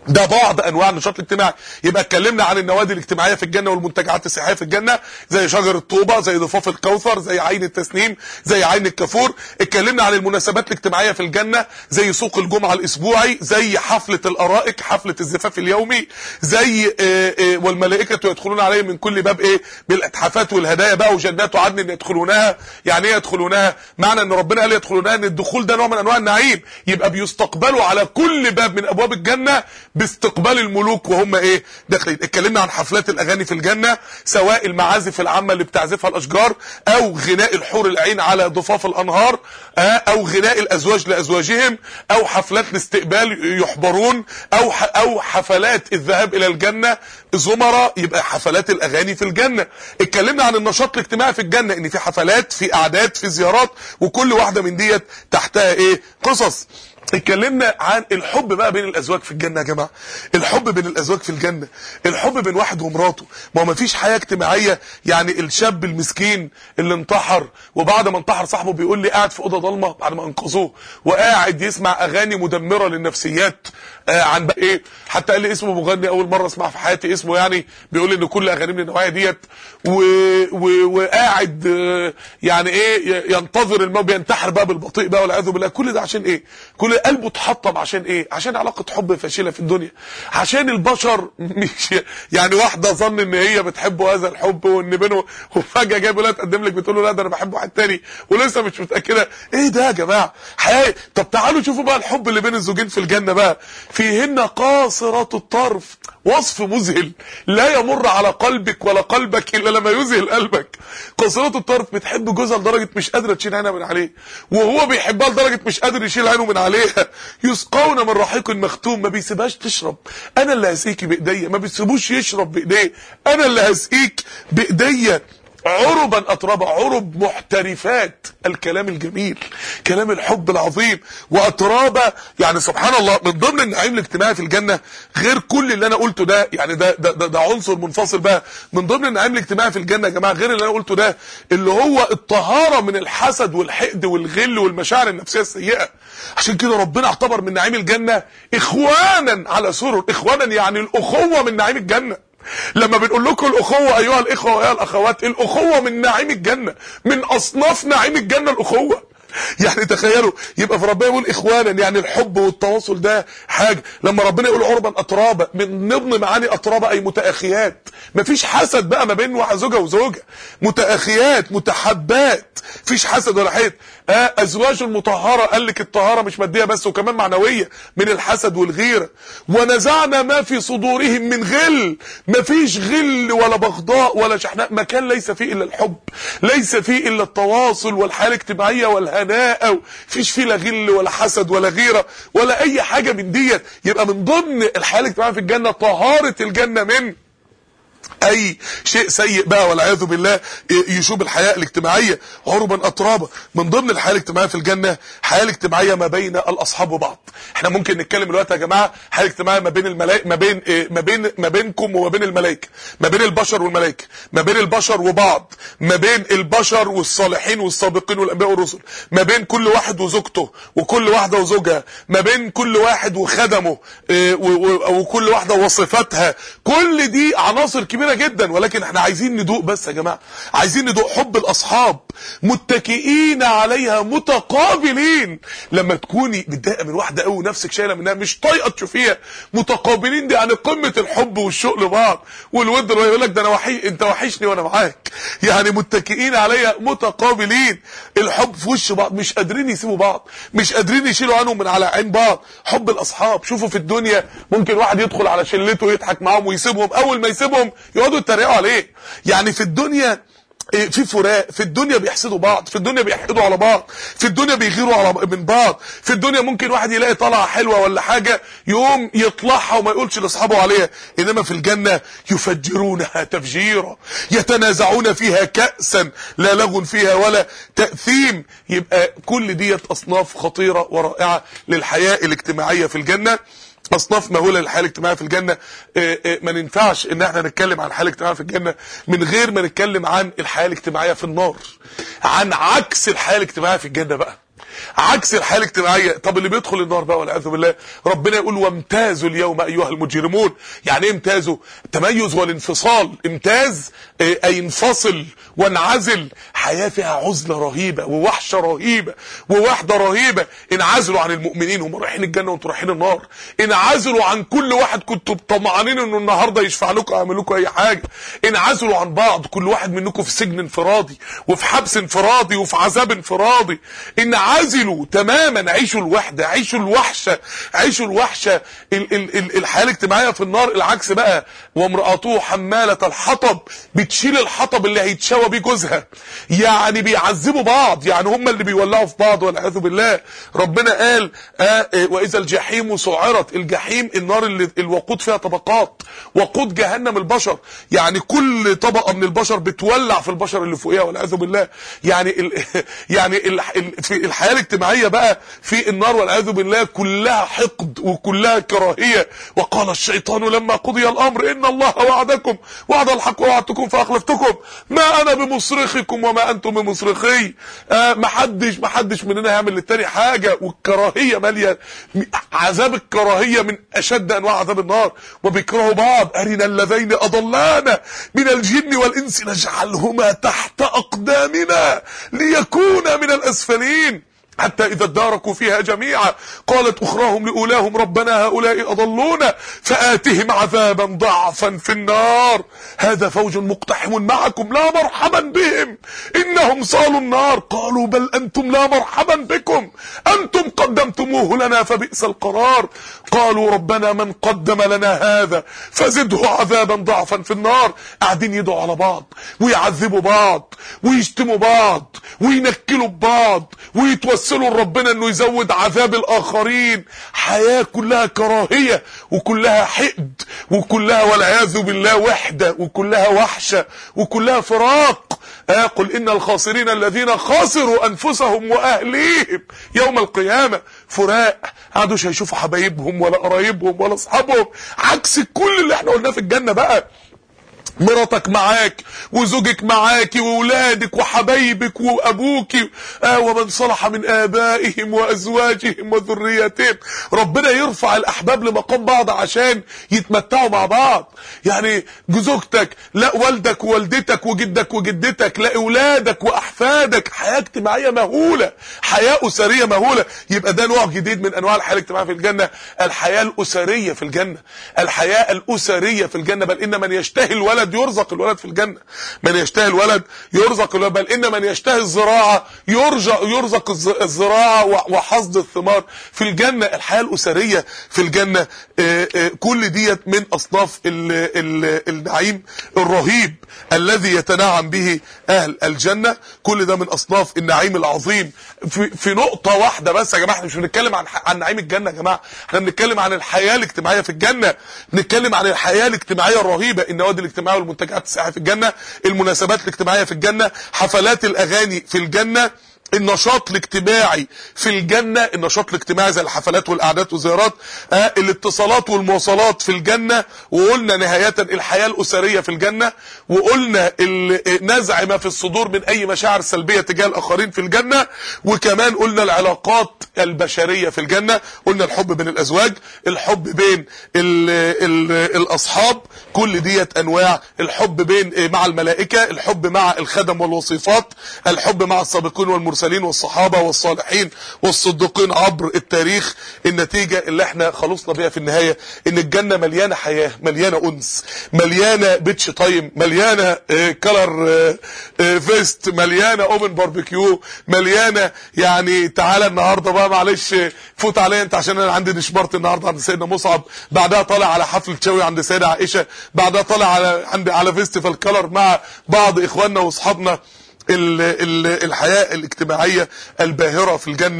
ده بعض انواع النشاط الاجتماعي يبقى اتكلمنا عن النوادي الاجتماعيه في الجنه والمنتجعات السياحيه في الجنه زي شجر الطوبه زي ضفاف الكوثر زي عين التسنيم زي عين الكافور اتكلمنا عن المناسبات الاجتماعيه في الجنه زي سوق الجمعه الاسبوعي زي حفله الارائك حفله الزفاف اليومي زي آه، آه، والملائكه يدخلون عليهم من كل باب ايه بالاتحافات والهدايا بقى وجنات عدن يدخلونها يعني ايه يدخلونها معنى ان ربنا قال يدخلونها ان الدخول ده نوع من انواع النعيم يبقى بيستقبلوا على كل باب من ابواب الجنه باستقبال الملوك وهم ايه داخلين اتكلمنا عن حفلات الاغاني في الجنه سواء المعازف العامه اللي بتعزفها الاشجار او غناء الحور العين على ضفاف الانهار آه، او غناء الازواج لازواجهم او حفلات الاستقبال يحبرون او ح- او حفلات الذهاب الى الجنه زمراء يبقى حفلات الاغاني في الجنه اتكلمنا عن النشاط الاجتماعي في الجنه ان في حفلات في قعدات في زيارات وكل واحده من ديت تحتها ايه قصص اتكلمنا عن الحب بقى بين الازواج في الجنه يا جماعه الحب بين الازواج في الجنه الحب بين واحد ومراته ما هو مفيش حياه اجتماعيه يعني الشاب المسكين اللي انتحر وبعد ما انتحر صاحبه بيقول لي قاعد في اوضه ضلمه بعد ما انقذوه وقاعد يسمع اغاني مدمره للنفسيات آه عن بقى ايه حتى قال لي اسمه مغني اول مره اسمع في حياتي اسمه يعني بيقول لي ان كل اغاني من النوعيه ديت و... و... وقاعد آه، يعني ايه ي- ينتظر الموت بينتحر بقى بالبطيء بقى والعياذ بالله كل ده عشان ايه كل قلبه اتحطم عشان ايه عشان علاقه حب فاشله في الدنيا عشان البشر مش يعني واحده ظن ان هي بتحبه هذا الحب وان بينه وفجاه جاي بيقول لها تقدم لك بتقول له لا ده انا بحب واحد تاني ولسه مش متاكده ايه ده يا جماعه حقيقي طب تعالوا شوفوا بقى الحب اللي بين الزوجين في الجنه بقى فيهن قاصرات الطرف وصف مذهل لا يمر على قلبك ولا قلبك الا لما يذهل قلبك قاصرات الطرف بتحب جوزها لدرجه مش قادره تشيل عينها من عليه وهو بيحبها لدرجه مش قادر يشيل عينه من عليها يسقون من رحيق مختوم ما بيسيبهاش تشرب انا اللي هسقيكي بايديا ما بيسيبوش يشرب بايديه انا اللي هسقيك بايديا عربا اتربا عرب محترفات الكلام الجميل كلام الحب العظيم واترابا يعني سبحان الله من ضمن النعيم الاجتماعي في الجنه غير كل اللي انا قلته ده يعني ده ده, ده, ده عنصر منفصل بقى من ضمن النعيم الاجتماعي في الجنه يا جماعه غير اللي انا قلته ده اللي هو الطهاره من الحسد والحقد والغل والمشاعر النفسيه السيئه عشان كده ربنا اعتبر من نعيم الجنه اخوانا على سرر اخوانا يعني الاخوه من نعيم الجنه لما بنقول لكم الاخوه ايها الاخوه وايها الاخوات الاخوه من نعيم الجنه من اصناف نعيم الجنه الاخوه يعني تخيلوا يبقى في ربنا يقول اخوانا يعني الحب والتواصل ده حاجه لما ربنا يقول عربا اترابا من ضمن معاني اترابا اي متاخيات مفيش حسد بقى ما بين واحد زوجه وزوجه متاخيات متحبات مفيش حسد ولا حيد آه ازواج المطهره قال لك الطهاره مش ماديه بس وكمان معنويه من الحسد والغيره ونزعنا ما في صدورهم من غل مفيش غل ولا بغضاء ولا شحناء مكان ليس فيه الا الحب ليس فيه الا التواصل والحياه الاجتماعيه والهناء مفيش فيه لا غل ولا حسد ولا غيره ولا اي حاجه من ديت يبقى من ضمن الحياه الاجتماعيه في الجنه طهاره الجنه من اي شيء سيء بقى والعياذ بالله يشوب الحياه الاجتماعيه عربا اترابا من ضمن الحياه الاجتماعيه في الجنه حياه الاجتماعيه ما بين الاصحاب وبعض احنا ممكن نتكلم دلوقتي يا جماعه حياه اجتماعيه ما بين الملائكه ما بين إيه؟ ما بين ما بينكم وما بين الملائكه ما بين البشر والملائكه ما بين البشر وبعض ما بين البشر والصالحين والسابقين والانبياء والرسل ما بين كل واحد وزوجته وكل واحده وزوجها ما بين كل واحد وخدمه إيه، و- و- وكل واحده وصفاتها كل دي عناصر كبيره جدا ولكن احنا عايزين ندوق بس يا جماعه عايزين ندوق حب الاصحاب متكئين عليها متقابلين لما تكوني متضايقه من واحده قوي نفسك شايله منها مش طايقه تشوفيها متقابلين دي يعني قمه الحب والشوق لبعض والود اللي يقول لك ده انا وحي انت وحشني وانا معاك يعني متكئين عليها متقابلين الحب في وش بعض مش قادرين يسيبوا بعض مش قادرين يشيلوا عنهم من على عين بعض حب الاصحاب شوفوا في الدنيا ممكن واحد يدخل على شلته يضحك معاهم ويسيبهم اول ما يسيبهم يقعدوا يتريقوا عليه يعني في الدنيا إيه، في فراق في الدنيا بيحسدوا بعض في الدنيا بيحقدوا على بعض في الدنيا بيغيروا على من بعض في الدنيا ممكن واحد يلاقي طلعه حلوه ولا حاجه يقوم يطلعها وما يقولش لاصحابه عليها انما في الجنه يفجرونها تفجيرا يتنازعون فيها كأسا لا لغو فيها ولا تأثيم يبقى كل ديت اصناف خطيره ورائعه للحياه الاجتماعيه في الجنه اصناف مهوله للحياه الاجتماعيه في الجنه آه، آه، ما ينفعش ان احنا نتكلم عن الحياه الاجتماعيه في الجنه من غير ما نتكلم عن الحياه الاجتماعيه في النار عن عكس الحياه الاجتماعيه في الجنه بقى عكس الحياه الاجتماعيه طب اللي بيدخل النار بقى والعياذ بالله ربنا يقول وامتازوا اليوم ايها المجرمون يعني ايه امتازوا تميز والانفصال امتاز اه، اي انفصل وانعزل حياه فيها عزله رهيبه ووحشه رهيبه ووحده رهيبه انعزلوا عن المؤمنين هم رايحين الجنه وانتوا رايحين النار انعزلوا عن كل واحد كنتوا طمعانين انه النهارده يشفع لكم يعمل لكم اي حاجه انعزلوا عن بعض كل واحد منكم في سجن انفرادي وفي حبس انفرادي وفي عذاب انفرادي انعزلوا تماما عيشوا الوحده عيشوا الوحشه عيشوا الوحشه ال ال ال الحياه الاجتماعيه في النار العكس بقى وامراته حماله الحطب بتشيل الحطب اللي هيتشوى بيه جوزها يعني بيعذبوا بعض يعني هم اللي بيولعوا في بعض والعياذ بالله ربنا قال آه آه، واذا الجحيم سعرت الجحيم النار اللي الوقود فيها طبقات وقود جهنم البشر يعني كل طبقه من البشر بتولع في البشر اللي فوقيها والعياذ بالله يعني ال يعني ال ال في الحياه الاجتماعيه بقى في النار والعياذ بالله كلها حقد وكلها كراهيه وقال الشيطان لما قضي الامر ان الله وعدكم وعد الحق ووعدتكم فاخلفتكم ما انا بمصرخكم وما انتم بمصرخي آه ما حدش ما حدش مننا هيعمل للتاني حاجه والكراهيه ماليه عذاب الكراهيه من اشد انواع عذاب النار وبيكرهوا بعض ارنا اللذين اضلانا من الجن والانس نجعلهما تحت اقدامنا ليكونا من الاسفلين حتى إذا اداركوا فيها جميعا قالت أخراهم لأولاهم ربنا هؤلاء أضلونا فآتهم عذابا ضعفا في النار هذا فوج مقتحم معكم لا مرحبا بهم إنهم صالوا النار قالوا بل أنتم لا مرحبا بكم أنتم قدمتموه لنا فبئس القرار قالوا ربنا من قدم لنا هذا فزده عذابا ضعفا في النار قاعدين يدعوا على بعض ويعذبوا بعض ويشتموا بعض وينكلوا ببعض ويتوسلوا لربنا انه يزود عذاب الاخرين حياة كلها كراهية وكلها حقد وكلها والعياذ بالله وحدة وكلها وحشة وكلها فراق آه قل ان الخاسرين الذين خسروا انفسهم واهليهم يوم القيامة فراق قعدوش هيشوفوا حبايبهم ولا قرايبهم ولا اصحابهم عكس كل اللي احنا قلناه في الجنة بقى مراتك معاك وزوجك معاك وولادك وحبايبك وابوك آه ومن صلح من ابائهم وازواجهم وذرياتهم ربنا يرفع الاحباب لمقام بعض عشان يتمتعوا مع بعض يعني زوجتك لا والدك ووالدتك وجدك وجدتك لا اولادك واحفادك حياه اجتماعيه مهوله حياه اسريه مهوله يبقى ده نوع جديد من انواع الحياه الاجتماعيه في الجنه الحياه الاسريه في الجنه الحياه الاسريه في الجنه بل ان من يشتهي الولد يرزق الولد في الجنة من يشتهي الولد يرزق الولد بل إن من يشتهي الزراعة يرزق, يرزق الزراعة وحصد الثمار في الجنة الحياة الأسرية في الجنة كل ديت من أصناف ال ال النعيم الرهيب الذي يتنعم به أهل الجنة كل ده من أصناف النعيم العظيم في, في نقطة واحدة بس يا جماعة احنا مش بنتكلم عن عن نعيم الجنة يا جماعة احنا بنتكلم عن الحياة الاجتماعية في الجنة بنتكلم عن الحياة الاجتماعية الرهيبة النوادي الاجتماعية والمنتجعات السياحية في الجنة المناسبات الاجتماعية في الجنة حفلات الأغاني في الجنة النشاط الاجتماعي في الجنة النشاط الاجتماعي زي الحفلات والقعدات والزيارات آه الاتصالات والمواصلات في الجنة وقلنا نهاية الحياة الأسرية في الجنة وقلنا نزع ما في الصدور من أي مشاعر سلبية تجاه الآخرين في الجنة وكمان قلنا العلاقات البشرية في الجنة قلنا الحب بين الأزواج الحب بين ال ال الأصحاب كل ديت أنواع الحب بين مع الملائكة الحب مع الخدم والوصيفات الحب مع السابقين والمرسلين المرسلين والصحابة والصالحين والصديقين عبر التاريخ النتيجة اللي احنا خلصنا بيها في النهاية ان الجنة مليانة حياة مليانة انس مليانة بيتش تايم مليانة اه كلر اه اه فيست مليانة اوبن باربيكيو مليانة يعني تعالى النهاردة بقى معلش فوت عليا انت عشان انا عندي نشبرت النهاردة عند سيدنا مصعب بعدها طالع على حفل شوي عند سيدة عائشة بعدها طالع على عند على فيستيفال كلر مع بعض اخواننا واصحابنا الحياة الاجتماعية الباهرة في الجنة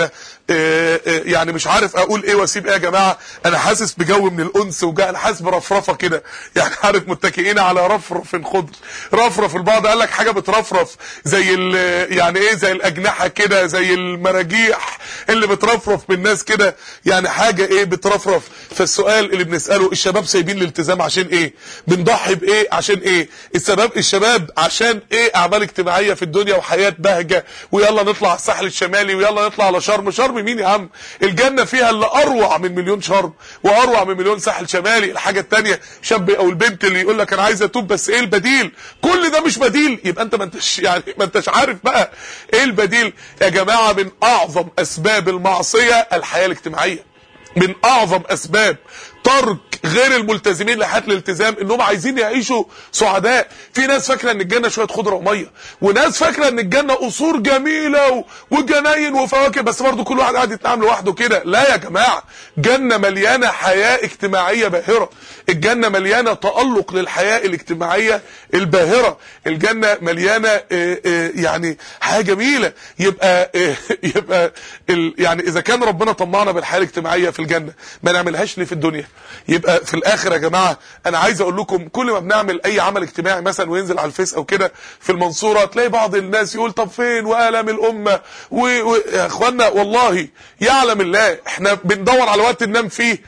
آه، آه، يعني مش عارف اقول ايه واسيب ايه يا جماعه انا حاسس بجو من الانس وجا انا حاسس برفرفه كده يعني عارف متكئين على رفرف خضر رفرف البعض قال لك حاجه بترفرف زي ال- يعني ايه زي الاجنحه كده زي المراجيح اللي بترفرف بالناس كده يعني حاجه ايه بترفرف فالسؤال اللي بنساله الشباب سايبين الالتزام عشان ايه بنضحي بايه عشان ايه السبب الشباب عشان ايه اعمال اجتماعيه في الدنيا وحياه بهجه ويلا نطلع على الساحل الشمالي ويلا نطلع على شرم شرم مين يا عم الجنه فيها اللي اروع من مليون شرم واروع من مليون ساحل شمالي الحاجه التانية شاب او البنت اللي يقول لك انا عايز اتوب بس ايه البديل كل ده مش بديل يبقى انت ما انتش يعني ما انتش عارف بقى ايه البديل يا جماعه من اعظم اسباب المعصيه الحياه الاجتماعيه من اعظم اسباب ترك غير الملتزمين لحياه الالتزام انهم عايزين يعيشوا سعداء في ناس فاكره ان الجنه شويه خضره وميه وناس فاكره ان الجنه قصور جميله و- وجناين وفواكه بس برضو كل واحد قاعد يتنعم لوحده كده لا يا جماعه جنه مليانه حياه اجتماعيه باهره الجنه مليانه تالق للحياه الاجتماعيه الباهره الجنه مليانه آه، آه، يعني حاجه جميله يبقى آه، يبقى ال- يعني اذا كان ربنا طمعنا بالحياه الاجتماعيه في الجنه ما نعملهاش ليه في الدنيا يبقى في الاخر يا جماعه انا عايز اقول لكم كل ما بنعمل اي عمل اجتماعي مثلا وينزل على الفيس او كده في المنصوره تلاقي بعض الناس يقول طب فين والام الامه و... و... يا اخوانا والله يعلم الله احنا بندور على وقت ننام فيه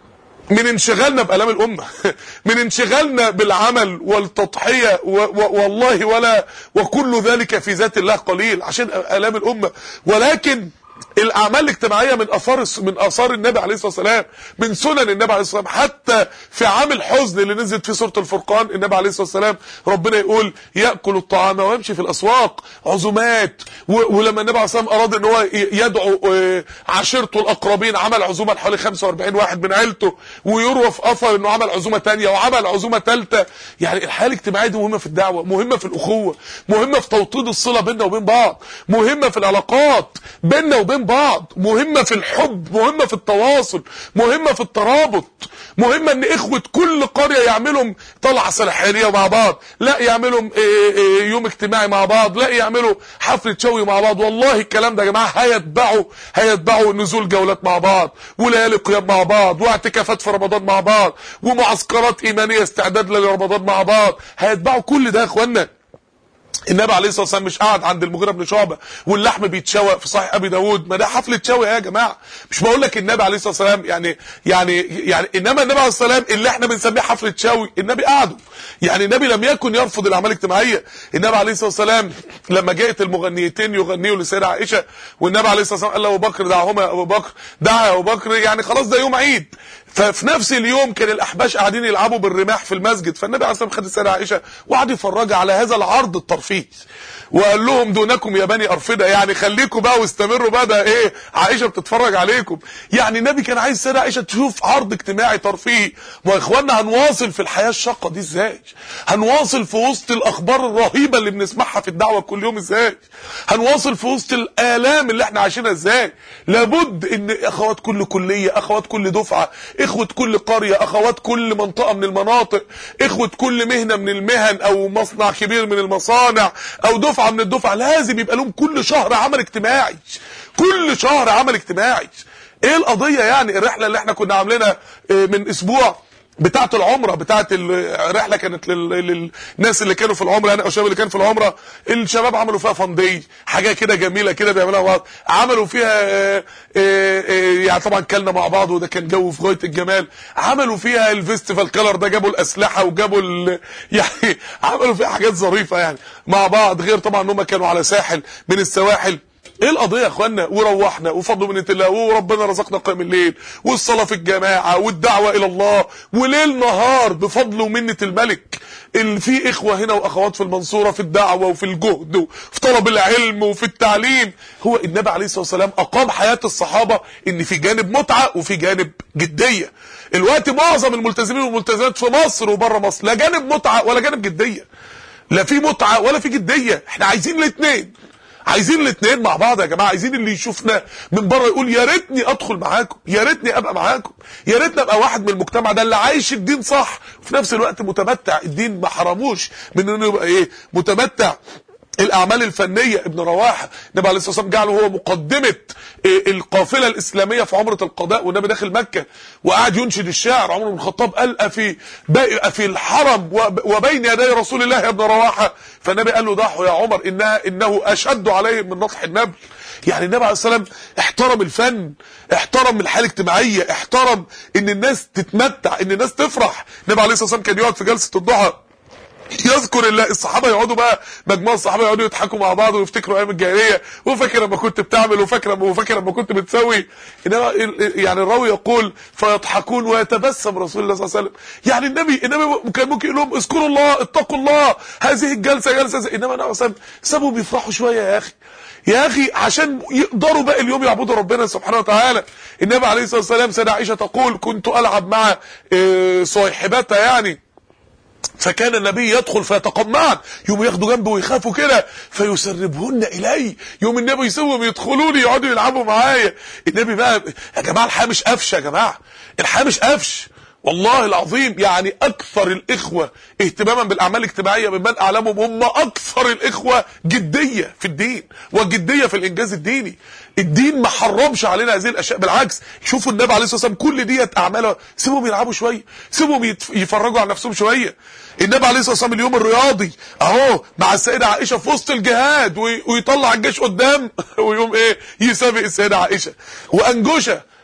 من انشغالنا بآلام الأمة من انشغالنا بالعمل والتضحية و و والله ولا وكل ذلك في ذات الله قليل عشان آلام الأمة ولكن الاعمال الاجتماعيه من اثار الس- من اثار النبي عليه الصلاه والسلام من سنن النبي عليه الصلاه والسلام حتى في عام الحزن اللي نزلت فيه سوره الفرقان النبي عليه الصلاه والسلام ربنا يقول ياكل الطعام ويمشي في الاسواق عزومات و- ولما النبي عليه الصلاه والسلام اراد ان هو ي- يدعو آه، عشيرته الاقربين عمل عزومه لحوالي 45 واحد من عيلته ويروى في اثر انه عمل عزومه تانية وعمل عزومه ثالثه يعني الحياه الاجتماعيه دي مهمه في الدعوه مهمه في الاخوه مهمه في توطيد الصله بيننا وبين بعض مهمه في العلاقات بيننا وبين بعض مهمه في الحب مهمه في التواصل مهمه في الترابط مهمه ان اخوه كل قريه يعملوا طلعه سلاحينيه مع بعض لا يعملوا إيه إيه يوم اجتماعي مع بعض لا يعملوا حفله شوي مع بعض والله الكلام ده يا جماعه هيتبعوا هيتبعوا نزول جولات مع بعض وليالي قيام مع بعض واعتكافات في رمضان مع بعض ومعسكرات ايمانيه استعداد لرمضان مع بعض هيتبعوا كل ده يا اخوانا النبي عليه الصلاه والسلام مش قاعد عند المغيره بن شعبه واللحم بيتشوى في صحيح ابي داود ما ده حفله شوي يا جماعه مش بقول لك النبي عليه الصلاه والسلام يعني يعني يعني انما النبي عليه الصلاه والسلام اللي احنا بنسميه حفله شوي النبي قعدوا يعني النبي لم يكن يرفض الاعمال الاجتماعيه النبي عليه الصلاه والسلام لما جاءت المغنيتين يغنيوا لسيدة عائشه والنبي عليه الصلاه والسلام قال له ابو بكر دعهما يا ابو بكر دعا يا ابو بكر يعني خلاص ده يوم عيد ففي نفس اليوم كان الاحباش قاعدين يلعبوا بالرماح في المسجد فالنبي عليه الصلاه والسلام خد السيده عائشه وقعد يفرجها على هذا العرض الترفيهي وقال لهم دونكم يا بني ارفده يعني خليكم بقى واستمروا بقى ده ايه عائشه بتتفرج عليكم يعني النبي كان عايز السيده عائشه تشوف عرض اجتماعي ترفيهي ما يا اخوانا هنواصل في الحياه الشاقه دي ازاي هنواصل في وسط الاخبار الرهيبه اللي بنسمعها في الدعوه كل يوم ازاي هنواصل في وسط الالام اللي احنا عايشينها ازاي لابد ان اخوات كل كليه اخوات كل دفعه اخوه كل قريه اخوات كل منطقه من المناطق اخوه كل مهنه من المهن او مصنع كبير من المصانع او دفعه من الدفع لازم يبقى لهم كل شهر عمل اجتماعي كل شهر عمل اجتماعي ايه القضيه يعني الرحله اللي احنا كنا عاملينها اه، من اسبوع بتاعه العمره بتاعه الرحله كانت لل- للناس اللي كانوا في العمره يعني او الشباب اللي كانوا في العمره الشباب عملوا فيها فندي حاجه كده جميله كده بيعملوها مع بعض عملوا فيها آه، آه، آه، يعني طبعا كلنا مع بعض وده كان جو في غايه الجمال عملوا فيها الفيستيفال كلر ده جابوا الاسلحه وجابوا ال... يعني عملوا فيها حاجات ظريفه يعني مع بعض غير طبعا ان هم كانوا على ساحل من السواحل ايه القضيه يا اخوانا وروحنا وفضل منة الله وربنا رزقنا قيام الليل والصلاه في الجماعه والدعوه الى الله وليل نهار بفضل ومنه الملك اللي في اخوه هنا واخوات في المنصوره في الدعوه وفي الجهد وفي طلب العلم وفي التعليم هو النبي عليه الصلاه والسلام اقام حياه الصحابه ان في جانب متعه وفي جانب جديه الوقت معظم الملتزمين والملتزمات في مصر وبره مصر لا جانب متعه ولا جانب جديه لا في متعه ولا في جديه احنا عايزين الاثنين عايزين الاثنين مع بعض يا جماعه عايزين اللي يشوفنا من بره يقول يا ريتني ادخل معاكم يا ريتني ابقى معاكم يا ريتني ابقى واحد من المجتمع ده اللي عايش الدين صح وفي نفس الوقت متمتع الدين ما حرموش من انه يبقى ايه متمتع الاعمال الفنيه ابن رواحه النبي عليه الصلاه والسلام جعله هو مقدمه القافله الاسلاميه في عمره القضاء والنبي داخل مكه وقعد ينشد الشعر عمر بن الخطاب قال في في الحرم وبين يدي رسول الله يا ابن رواحه فالنبي قال له ضحوا يا عمر انها انه اشد عليهم من نطح النبل يعني النبي عليه الصلاه والسلام احترم الفن احترم الحاله الاجتماعيه احترم ان الناس تتمتع ان الناس تفرح النبي عليه الصلاه والسلام كان يقعد في جلسه الضحى يذكر الله الصحابه يقعدوا بقى مجموعه الصحابه يقعدوا يضحكوا مع بعض ويفتكروا ايام الجاهليه وفاكر لما كنت بتعمل وفاكر لما وفاكر لما كنت بتسوي انما يعني الراوي يقول فيضحكون ويتبسم رسول الله صلى الله عليه وسلم يعني النبي النبي كان ممكن يقول لهم اذكروا الله اتقوا الله هذه الجلسه جلسه انما النبي عليه الصلاه سابوا بيفرحوا شويه يا اخي يا اخي عشان يقدروا بقى اليوم يعبدوا ربنا سبحانه وتعالى النبي عليه الصلاه والسلام سيدة عائشه تقول كنت العب مع صاحبتها يعني فكان النبي يدخل فيتقمعن يوم ياخدوا جنبه ويخافوا كده فيسربهن الي يوم النبي يسوهم يدخلوا لي يقعدوا يلعبوا معايا النبي بقى يا جماعه الحياه مش قفش يا جماعه الحياه مش قفش والله العظيم يعني اكثر الاخوه اهتماما بالاعمال الاجتماعيه ممن اعلمهم هم اكثر الاخوه جديه في الدين وجديه في الانجاز الديني الدين ما حرمش علينا هذه الاشياء بالعكس شوفوا النبي عليه الصلاه والسلام كل ديت اعماله سيبهم يلعبوا شويه سيبهم يفرجوا على نفسهم شويه النبي عليه الصلاه والسلام اليوم الرياضي اهو مع السيده عائشه في وسط الجهاد ويطلع الجيش قدام ويقوم ايه يسابق السيده عائشه وانجشه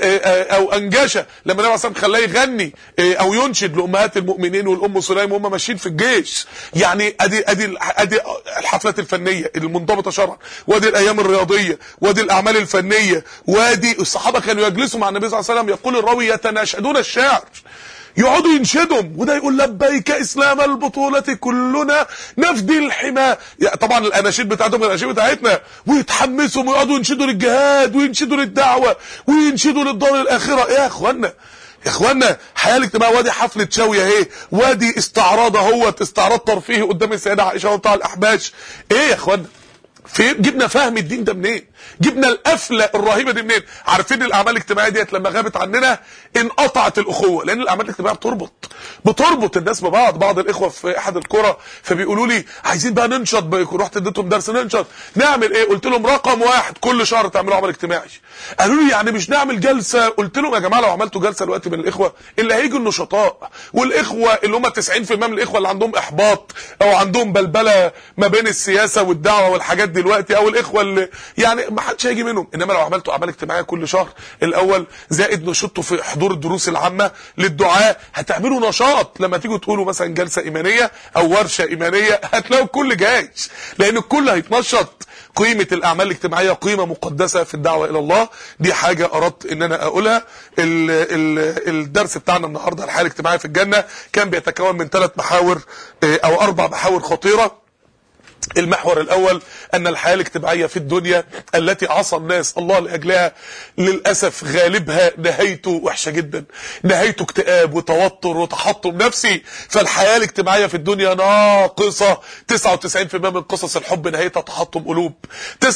او انجشه لما النبي عليه خلاه يغني او ينشد لامهات المؤمنين والام سليم وهم ماشيين في الجيش يعني ادي ادي ادي الحفلات الفنيه المنضبطه شرعا وادي الايام الرياضيه وادي الاعمال الفنيه وادي الصحابه كانوا يجلسوا مع النبي صلى الله عليه وسلم يقول الراوي يتناشدون الشعر يقعدوا ينشدهم وده يقول لبيك اسلام البطولة كلنا نفدي الحمى طبعا الاناشيد بتاعتهم الاناشيد بتاعتنا ويتحمسوا ويقعدوا ينشدوا للجهاد وينشدوا للدعوة وينشدوا للدار الاخرة يا اخوانا يا اخوانا حياه الاجتماع وادي حفله شويه اهي وادي استعراض اهوت استعراض ترفيهي قدام السيده عائشه وبتاع الاحباش ايه يا اخوانا في جبنا فهم الدين ده منين جبنا القفله الرهيبه دي منين عارفين الاعمال الاجتماعيه ديت لما غابت عننا انقطعت الاخوه لان الاعمال الاجتماعيه بتربط بتربط الناس ببعض بعض الاخوه في احد القرى فبيقولوا لي عايزين بقى ننشط رحت اديتهم درس ننشط نعمل ايه قلت لهم رقم واحد كل شهر تعملوا عمل اجتماعي قالوا لي يعني مش نعمل جلسه قلت لهم يا جماعه لو عملتوا جلسه دلوقتي من الاخوه اللي هيجوا النشطاء والاخوه اللي هم 90% من الاخوه اللي عندهم احباط او عندهم بلبله ما بين السياسه والدعوه والحاجات دلوقتي او الاخوه اللي يعني ما حدش هيجي منهم انما لو عملتوا اعمال اجتماعيه كل شهر الاول زائد نشطوا في حضور الدروس العامه للدعاء هتعملوا نشاط لما تيجوا تقولوا مثلا جلسه ايمانيه او ورشه ايمانيه هتلاقوا الكل جاي لان الكل هيتنشط قيمة الأعمال الاجتماعية قيمة مقدسة في الدعوة إلى الله دي حاجة أردت إن أنا أقولها ال ال الدرس بتاعنا النهاردة الحياة الاجتماعية في الجنة كان بيتكون من ثلاث محاور أو أربع محاور خطيرة المحور الاول ان الحياه الاجتماعيه في الدنيا التي عصى الناس الله لاجلها للاسف غالبها نهايته وحشه جدا نهايته اكتئاب وتوتر وتحطم نفسي فالحياه الاجتماعيه في الدنيا ناقصه 99% من قصص الحب نهايتها تحطم قلوب 99%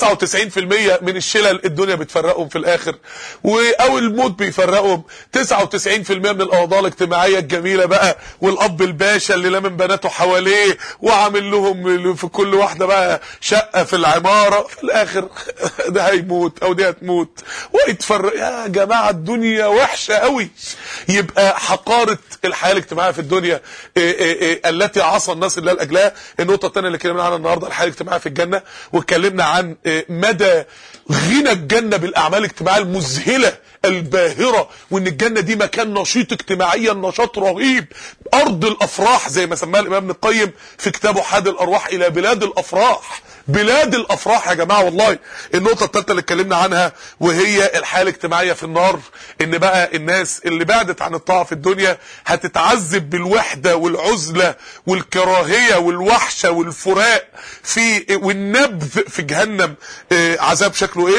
من الشلل الدنيا بتفرقهم في الاخر او الموت بيفرقهم 99% من الاوضاع الاجتماعيه الجميله بقى والاب الباشا اللي لمن بناته حواليه وعامل لهم في كل واحدة بقى شقة في العمارة في الاخر ده هيموت او دي هتموت ويتفرق يا جماعة الدنيا وحشة قوي يبقى حقارة الحياة الاجتماعية في الدنيا إيه إيه إيه التي عصى الناس الله لاجلها النقطة الثانية اللي اتكلمنا عنها النهاردة الحياة الاجتماعية في الجنة واتكلمنا عن مدى غنى الجنة بالاعمال الاجتماعية المذهلة الباهرة وان الجنة دي مكان نشيط اجتماعيا نشاط رهيب ارض الافراح زي ما سماها الامام ابن القيم في كتابه حاد الارواح الى بلاد الافراح بلاد الافراح يا جماعه والله النقطه الثالثه اللي اتكلمنا عنها وهي الحياه الاجتماعيه في النار ان بقى الناس اللي بعدت عن الطاعه في الدنيا هتتعذب بالوحده والعزله والكراهيه والوحشه والفراق في والنبذ في جهنم عذاب شكله ايه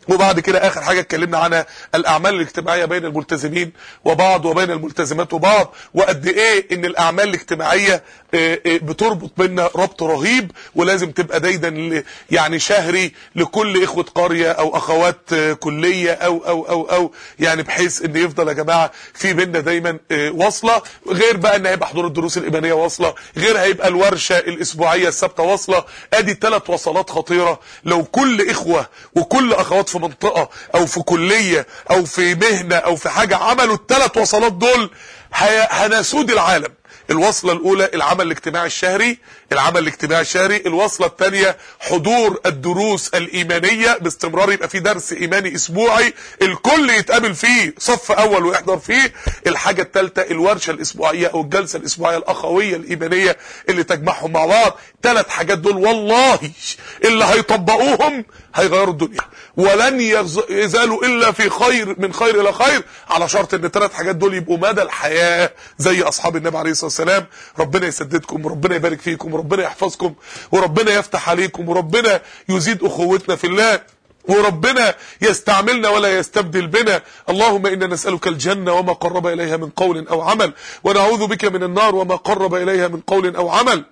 وبعد كده اخر حاجه اتكلمنا عنها الاعمال الاجتماعيه بين الملتزمين وبعض وبين الملتزمات وبعض وقد ايه ان الاعمال الاجتماعيه آه، آه، بتربط بينا ربط رهيب ولازم تبقى دايما ل- يعني شهري لكل اخوه قريه او اخوات آه، كليه او او او او يعني بحيث ان يفضل يا جماعه في بينا دايما آه، وصله غير بقى ان هيبقى حضور الدروس الايمانيه واصله غير هيبقى الورشه الاسبوعيه الثابته واصله ادي ثلاث وصلات خطيره لو كل اخوه وكل اخوات في منطقه او في كليه او في مهنه او في حاجه عملوا الثلاث وصلات دول هي- هنسود العالم الوصلة الأولى العمل الاجتماعي الشهري العمل الاجتماعي الشهري الوصلة الثانية حضور الدروس الإيمانية باستمرار يبقى في درس إيماني أسبوعي الكل يتقابل فيه صف أول ويحضر فيه الحاجة الثالثة الورشة الأسبوعية أو الجلسة الأسبوعية الأخوية الإيمانية اللي تجمعهم مع بعض ثلاث حاجات دول والله اللي هيطبقوهم هيغيروا الدنيا ولن يغز- يزالوا إلا في خير من خير إلى خير على شرط ان الثلاث حاجات دول يبقوا مدى الحياة زي اصحاب النبي عليه الصلاة والسلام ربنا يسددكم وربنا يبارك فيكم وربنا يحفظكم وربنا يفتح عليكم وربنا يزيد اخوتنا في الله وربنا يستعملنا ولا يستبدل بنا اللهم إنا نسألك الجنة وما قرب إليها من قول أو عمل ونعوذ بك من النار وما قرب إليها من قول أو عمل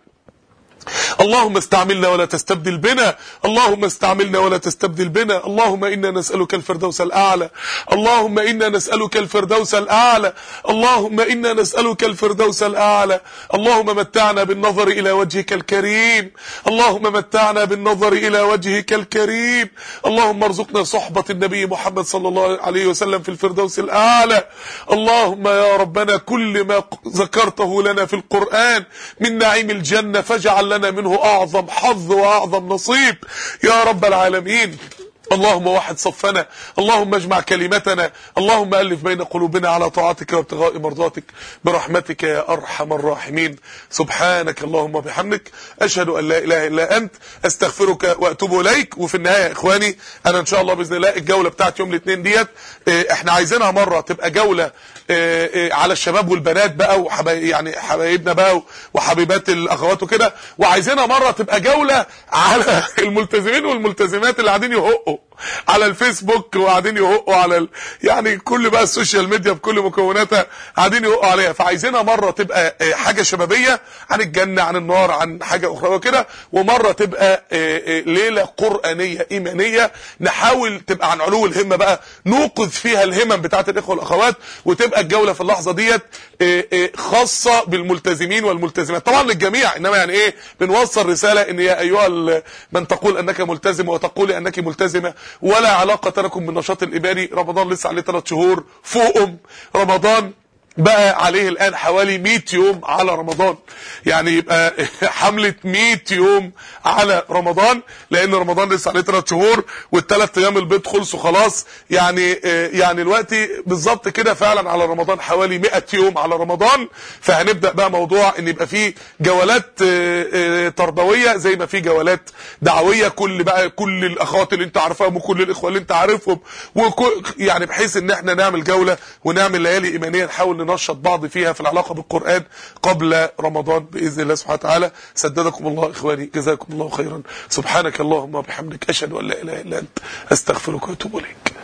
اللهم استعملنا ولا تستبدل بنا اللهم استعملنا ولا تستبدل بنا اللهم إنا نسألك الفردوس الأعلى اللهم إنا نسألك الفردوس الأعلى اللهم إنا نسألك الفردوس الأعلى اللهم متعنا بالنظر إلى وجهك الكريم اللهم متعنا بالنظر إلى وجهك الكريم اللهم ارزقنا صحبة النبي محمد صلى الله عليه وسلم في الفردوس الأعلى اللهم يا ربنا كل ما ذكرته لنا في القرآن من نعيم الجنة فاجعل لنا منه أعظم حظ وأعظم نصيب يا رب العالمين اللهم وحد صفنا اللهم اجمع كلمتنا اللهم ألف بين قلوبنا على طاعتك وابتغاء مرضاتك برحمتك يا أرحم الراحمين سبحانك اللهم وبحمدك أشهد أن لا إله إلا أنت أستغفرك وأتوب إليك وفي النهاية يا إخواني أنا إن شاء الله بإذن الله الجولة بتاعت يوم الاثنين ديت آه، إحنا عايزينها مرة تبقى جولة آه، آه، على الشباب والبنات بقى وحبايب يعني حبايبنا بقى وحبيبات الأخوات وكده وعايزينها مرة تبقى جولة على الملتزمين والملتزمات اللي قاعدين يهقوا على الفيسبوك وقاعدين يهقوا على ال... يعني كل بقى السوشيال ميديا بكل مكوناتها قاعدين يهقوا عليها فعايزينها مره تبقى آه، حاجه شبابيه عن الجنه عن النار عن حاجه اخرى وكده ومره تبقى آه، آه، ليله قرانيه ايمانيه نحاول تبقى عن علو الهمه بقى نوقظ فيها الهمم بتاعت الاخوه والاخوات وتبقى الجوله في اللحظه ديت آه، آه، خاصه بالملتزمين والملتزمات طبعا للجميع انما يعني ايه بنوصل رساله ان يا ايها ال- من تقول انك ملتزم وتقولي انك ملتزمه ولا علاقه لكم بالنشاط الابادي رمضان لسه عليه 3 شهور فوقهم رمضان بقى عليه الان حوالي 100 يوم على رمضان يعني يبقى حمله 100 يوم على رمضان لان رمضان لسه عليه 3 شهور والثلاث ايام البيض خلصوا خلاص يعني يعني دلوقتي بالظبط كده فعلا على رمضان حوالي 100 يوم على رمضان فهنبدا بقى موضوع ان يبقى فيه جولات آه، آه، تربويه زي ما في جولات دعويه كل بقى كل الاخوات اللي انت عارفاهم وكل الاخوه اللي انت عارفهم وكل يعني بحيث ان احنا نعمل جوله ونعمل ليالي ايمانيه نحاول ننشط بعض فيها في العلاقه بالقران قبل رمضان باذن الله سبحانه وتعالى سددكم الله اخواني جزاكم الله خيرا سبحانك اللهم وبحمدك اشهد ان لا اله الا انت استغفرك واتوب اليك